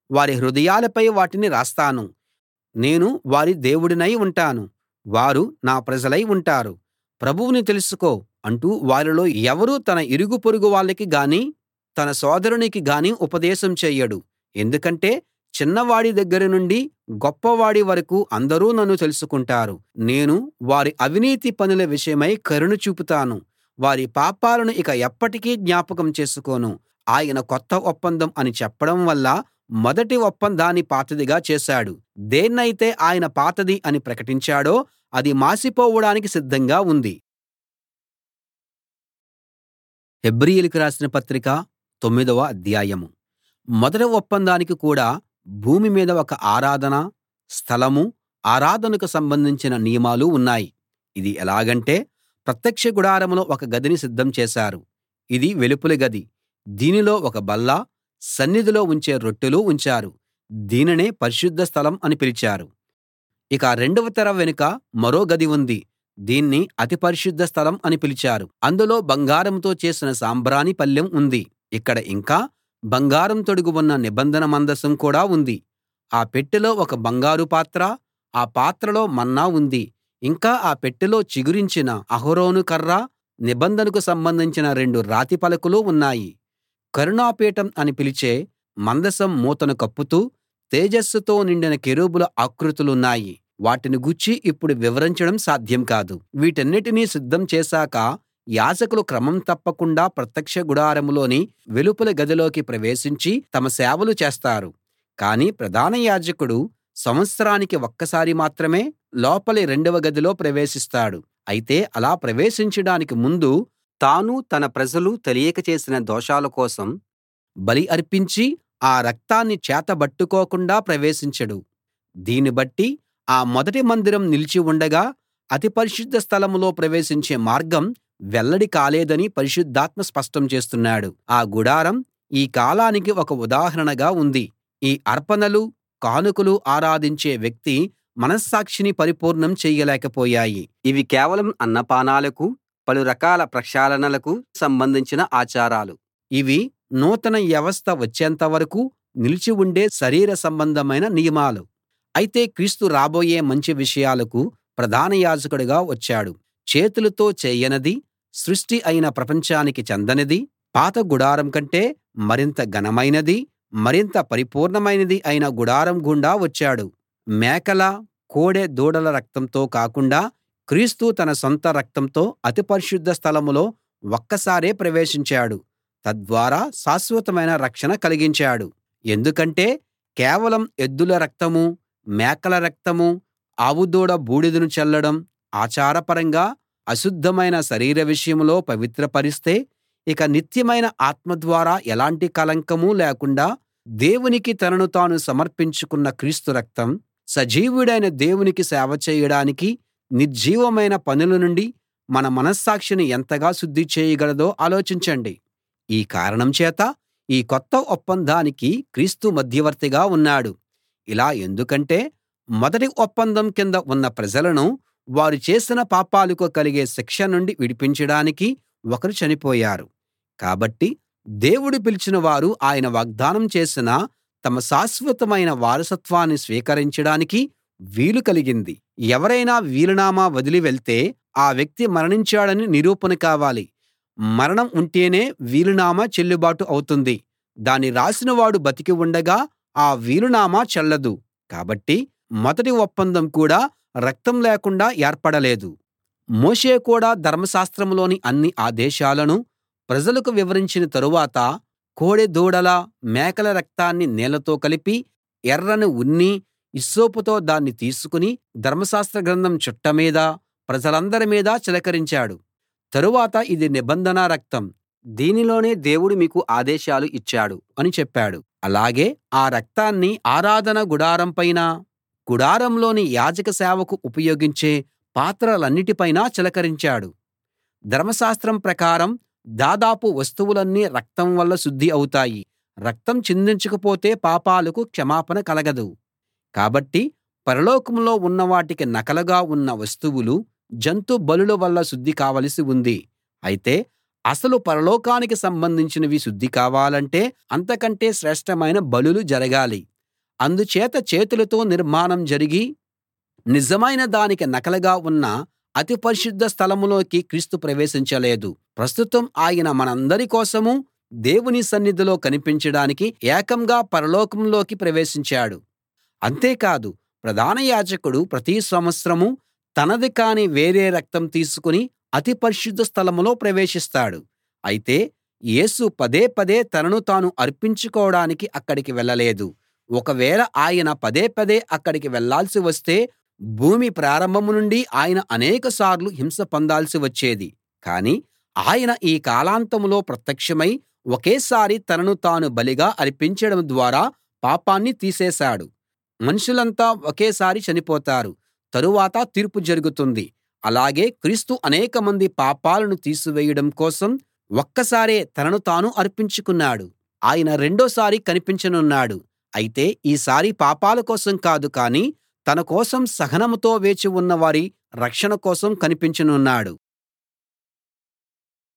వారి హృదయాలపై వాటిని రాస్తాను నేను వారి దేవుడినై ఉంటాను వారు నా ప్రజలై ఉంటారు ప్రభువుని తెలుసుకో అంటూ వారిలో ఎవరూ తన ఇరుగు పొరుగు వాళ్ళకి గానీ తన సోదరునికి గానీ ఉపదేశం చెయ్యడు ఎందుకంటే చిన్నవాడి దగ్గర నుండి గొప్పవాడి వరకూ అందరూ నన్ను తెలుసుకుంటారు నేను వారి అవినీతి పనుల విషయమై కరుణ చూపుతాను వారి పాపాలను ఇక ఎప్పటికీ జ్ఞాపకం చేసుకోను ఆయన కొత్త ఒప్పందం అని చెప్పడం వల్ల మొదటి ఒప్పందాన్ని పాతదిగా చేశాడు దేన్నైతే ఆయన పాతది అని ప్రకటించాడో అది మాసిపోవడానికి సిద్ధంగా ఉంది హెబ్రీయులకు రాసిన పత్రిక తొమ్మిదవ అధ్యాయం మొదటి ఒప్పందానికి కూడా భూమి మీద ఒక ఆరాధన స్థలమూ ఆరాధనకు సంబంధించిన నియమాలు ఉన్నాయి ఇది ఎలాగంటే ప్రత్యక్ష గుడారంలో ఒక గదిని సిద్ధం చేశారు ఇది వెలుపలి గది దీనిలో ఒక బల్ల సన్నిధిలో ఉంచే రొట్టెలు ఉంచారు దీనినే పరిశుద్ధ స్థలం అని పిలిచారు ఇక రెండవ తెర వెనుక మరో గది ఉంది దీన్ని అతి పరిశుద్ధ స్థలం అని పిలిచారు అందులో బంగారంతో చేసిన సాంబ్రాణి పళ్ళెం ఉంది ఇక్కడ ఇంకా బంగారం తొడుగు ఉన్న నిబంధన మందసం కూడా ఉంది ఆ పెట్టెలో ఒక బంగారు పాత్ర ఆ పాత్రలో మన్నా ఉంది ఇంకా ఆ పెట్టెలో చిగురించిన అహరోను కర్ర నిబంధనకు సంబంధించిన రెండు రాతి పలకలు ఉన్నాయి కరుణాపీఠం అని పిలిచే మందసం మూతను కప్పుతూ తేజస్సుతో నిండిన కెరూబుల ఆకృతులున్నాయి వాటిని గూర్చి ఇప్పుడు వివరించడం సాధ్యం కాదు వీటన్నిటినీ సిద్ధం చేశాక యాజకులు క్రమం తప్పకుండా ప్రత్యక్ష గుడారంలోని వెలుపలి గదిలోకి ప్రవేశించి తమ సేవలు చేస్తారు కానీ ప్రధాన యాజకుడు సంవత్సరానికి ఒక్కసారి మాత్రమే లోపలి రెండవ గదిలో ప్రవేశిస్తాడు అయితే అలా ప్రవేశించడానికి ముందు తాను తన ప్రజలు తెలియక చేసిన దోషాల కోసం బలి అర్పించి ఆ రక్తాన్ని చేతబట్టుకోకుండా ప్రవేశించడు దీన్ని బట్టి ఆ మొదటి మందిరం నిలిచి ఉండగా అతి పరిశుద్ధ స్థలంలో ప్రవేశించే మార్గం వెల్లడి కాలేదని పరిశుద్ధాత్మ స్పష్టం చేస్తున్నాడు ఆ గుడారం ఈ కాలానికి ఒక ఉదాహరణగా ఉంది ఈ అర్పణలు కానుకలు ఆరాధించే వ్యక్తి మనస్సాక్షిని పరిపూర్ణం చెయ్యలేకపోయాయి ఇవి కేవలం అన్నపానాలకు పలు రకాల ప్రక్షాళనలకు సంబంధించిన ఆచారాలు ఇవి నూతన వ్యవస్థ వచ్చేంత వరకూ నిలిచి ఉండే శరీర సంబంధమైన నియమాలు అయితే క్రీస్తు రాబోయే మంచి విషయాలకు ప్రధాన యాజకుడిగా వచ్చాడు చేతులతో చేయనిది సృష్టి అయిన ప్రపంచానికి చెందనిది పాత గుడారం కంటే మరింత ఘనమైనది మరింత పరిపూర్ణమైనది అయిన గుడారం గుండా వచ్చాడు మేకల కోడె దూడల రక్తంతో కాకుండా క్రీస్తు తన సొంత రక్తంతో అతి పరిశుద్ధ స్థలంలో ఒక్కసారే ప్రవేశించాడు తద్వారా శాశ్వతమైన రక్షణ కలిగించాడు ఎందుకంటే కేవలం ఎద్దుల రక్తమూ మేకల రక్తమూ ఆవు దూడ బూడిదను చల్లడం ఆచారపరంగా అశుద్ధమైన శరీర విషయంలో పవిత్రపరిస్తే ఇక నిత్యమైన ఆత్మ ద్వారా ఎలాంటి కళంకమూ లేకుండా దేవునికి తనను తాను సమర్పించుకున్న క్రీస్తు రక్తం సజీవుడైన దేవునికి సేవ చేయడానికి నిర్జీవమైన పనుల నుండి మన మనస్సాక్షిని ఎంతగా శుద్ధి చేయగలదో ఆలోచించండి ఈ కారణం చేత ఈ కొత్త ఒప్పందానికి క్రీస్తు మధ్యవర్తిగా ఉన్నాడు ఇలా ఎందుకంటే మొదటి ఒప్పందం కింద ఉన్న ప్రజలను వారు చేసిన పాపాలకు కలిగే శిక్ష నుండి విడిపించడానికి ఒకరు చనిపోయారు కాబట్టి దేవుడు పిలిచిన వారు ఆయన వాగ్దానం చేసిన తమ శాశ్వతమైన వారసత్వాన్ని స్వీకరించడానికి వీలు కలిగింది ఎవరైనా వీలునామా వదిలి వెళ్తే ఆ వ్యక్తి మరణించాడని నిరూపణ కావాలి మరణం ఉంటేనే వీలునామా చెల్లుబాటు అవుతుంది దాన్ని రాసిన వాడు బతికి ఉండగా ఆ వీలునామా చెల్లదు కాబట్టి మొదటి ఒప్పందం కూడా రక్తం లేకుండా ఏర్పడలేదు మోషే కూడా ధర్మశాస్త్రంలోని అన్ని ఆదేశాలను ప్రజలకు వివరించిన తరువాత కోడె దూడల మేకల రక్తాన్ని నీళ్లతో కలిపి ఎర్రని ఉన్ని హిస్సోపుతో దాన్ని తీసుకుని ధర్మశాస్త్ర గ్రంథం చుట్ట మీద ప్రజలందరి మీద చిలకరించాడు తరువాత ఇది నిబంధన రక్తం దీనిలోనే దేవుడు మీకు ఆదేశాలు ఇచ్చాడు అని చెప్పాడు అలాగే ఆ రక్తాన్ని ఆరాధన గుడారం పైన గుడారంలోని యాజక సేవకు ఉపయోగించే పాత్రలన్నిటిపైనా చిలకరించాడు ధర్మశాస్త్రం ప్రకారం దాదాపు వస్తువులన్నీ రక్తం వల్ల శుద్ధి అవుతాయి రక్తం చిందించకపోతే పాపాలకు క్షమాపణ కలగదు కాబట్టి పరలోకంలో ఉన్న వాటికి నకలుగా ఉన్న వస్తువులు జంతు బలుల వల్ల శుద్ధి కావలసి ఉంది అయితే అసలు పరలోకానికి సంబంధించినవి శుద్ధి కావాలంటే అంతకంటే శ్రేష్ఠమైన బలులు జరగాలి అందుచేత చేతులతో నిర్మాణం జరిగి నిజమైన దానికి నకలుగా ఉన్న అతి పరిశుద్ధ స్థలంలోకి క్రీస్తు ప్రవేశించలేదు ప్రస్తుతం ఆయన మనందరి కోసమూ దేవుని సన్నిధిలో కనిపించడానికి ఏకంగా పరలోకంలోకి ప్రవేశించాడు అంతేకాదు ప్రధాన యాజకుడు ప్రతి సంవత్సరం తనది కాని వేరే రక్తం తీసుకుని అతి పరిశుద్ధ స్థలంలో ప్రవేశిస్తాడు అయితే యేసు పదే పదే తనను తాను అర్పించుకోడానికి అక్కడికి వెళ్ళలేదు ఒకవేళ ఆయన పదే పదే అక్కడికి వెళ్ళాల్సి వస్తే భూమి ప్రారంభం నుండి ఆయన అనేకసార్లు హింస పొందాల్సి వచ్చేది కానీ ఆయన ఈ కాలాంతంలో ప్రత్యక్షమై ఒకేసారి తనను తాను బలిగా అర్పించడం ద్వారా పాపాన్ని తీసేశాడు మనుషులంతా ఒకేసారి చనిపోతారు తరువాత తీర్పు జరుగుతుంది అలాగే క్రీస్తు అనేకమంది పాపాలను తీసివేయడం కోసం ఒక్కసారే తనను తాను అర్పించుకున్నాడు ఆయన రెండోసారి కనిపించనున్నాడు అయితే ఈసారి పాపాల కోసం కాదు కానీ తన కోసం సహనంతో వేచి ఉన్న వారి రక్షణ కోసం కనిపించనున్నాడు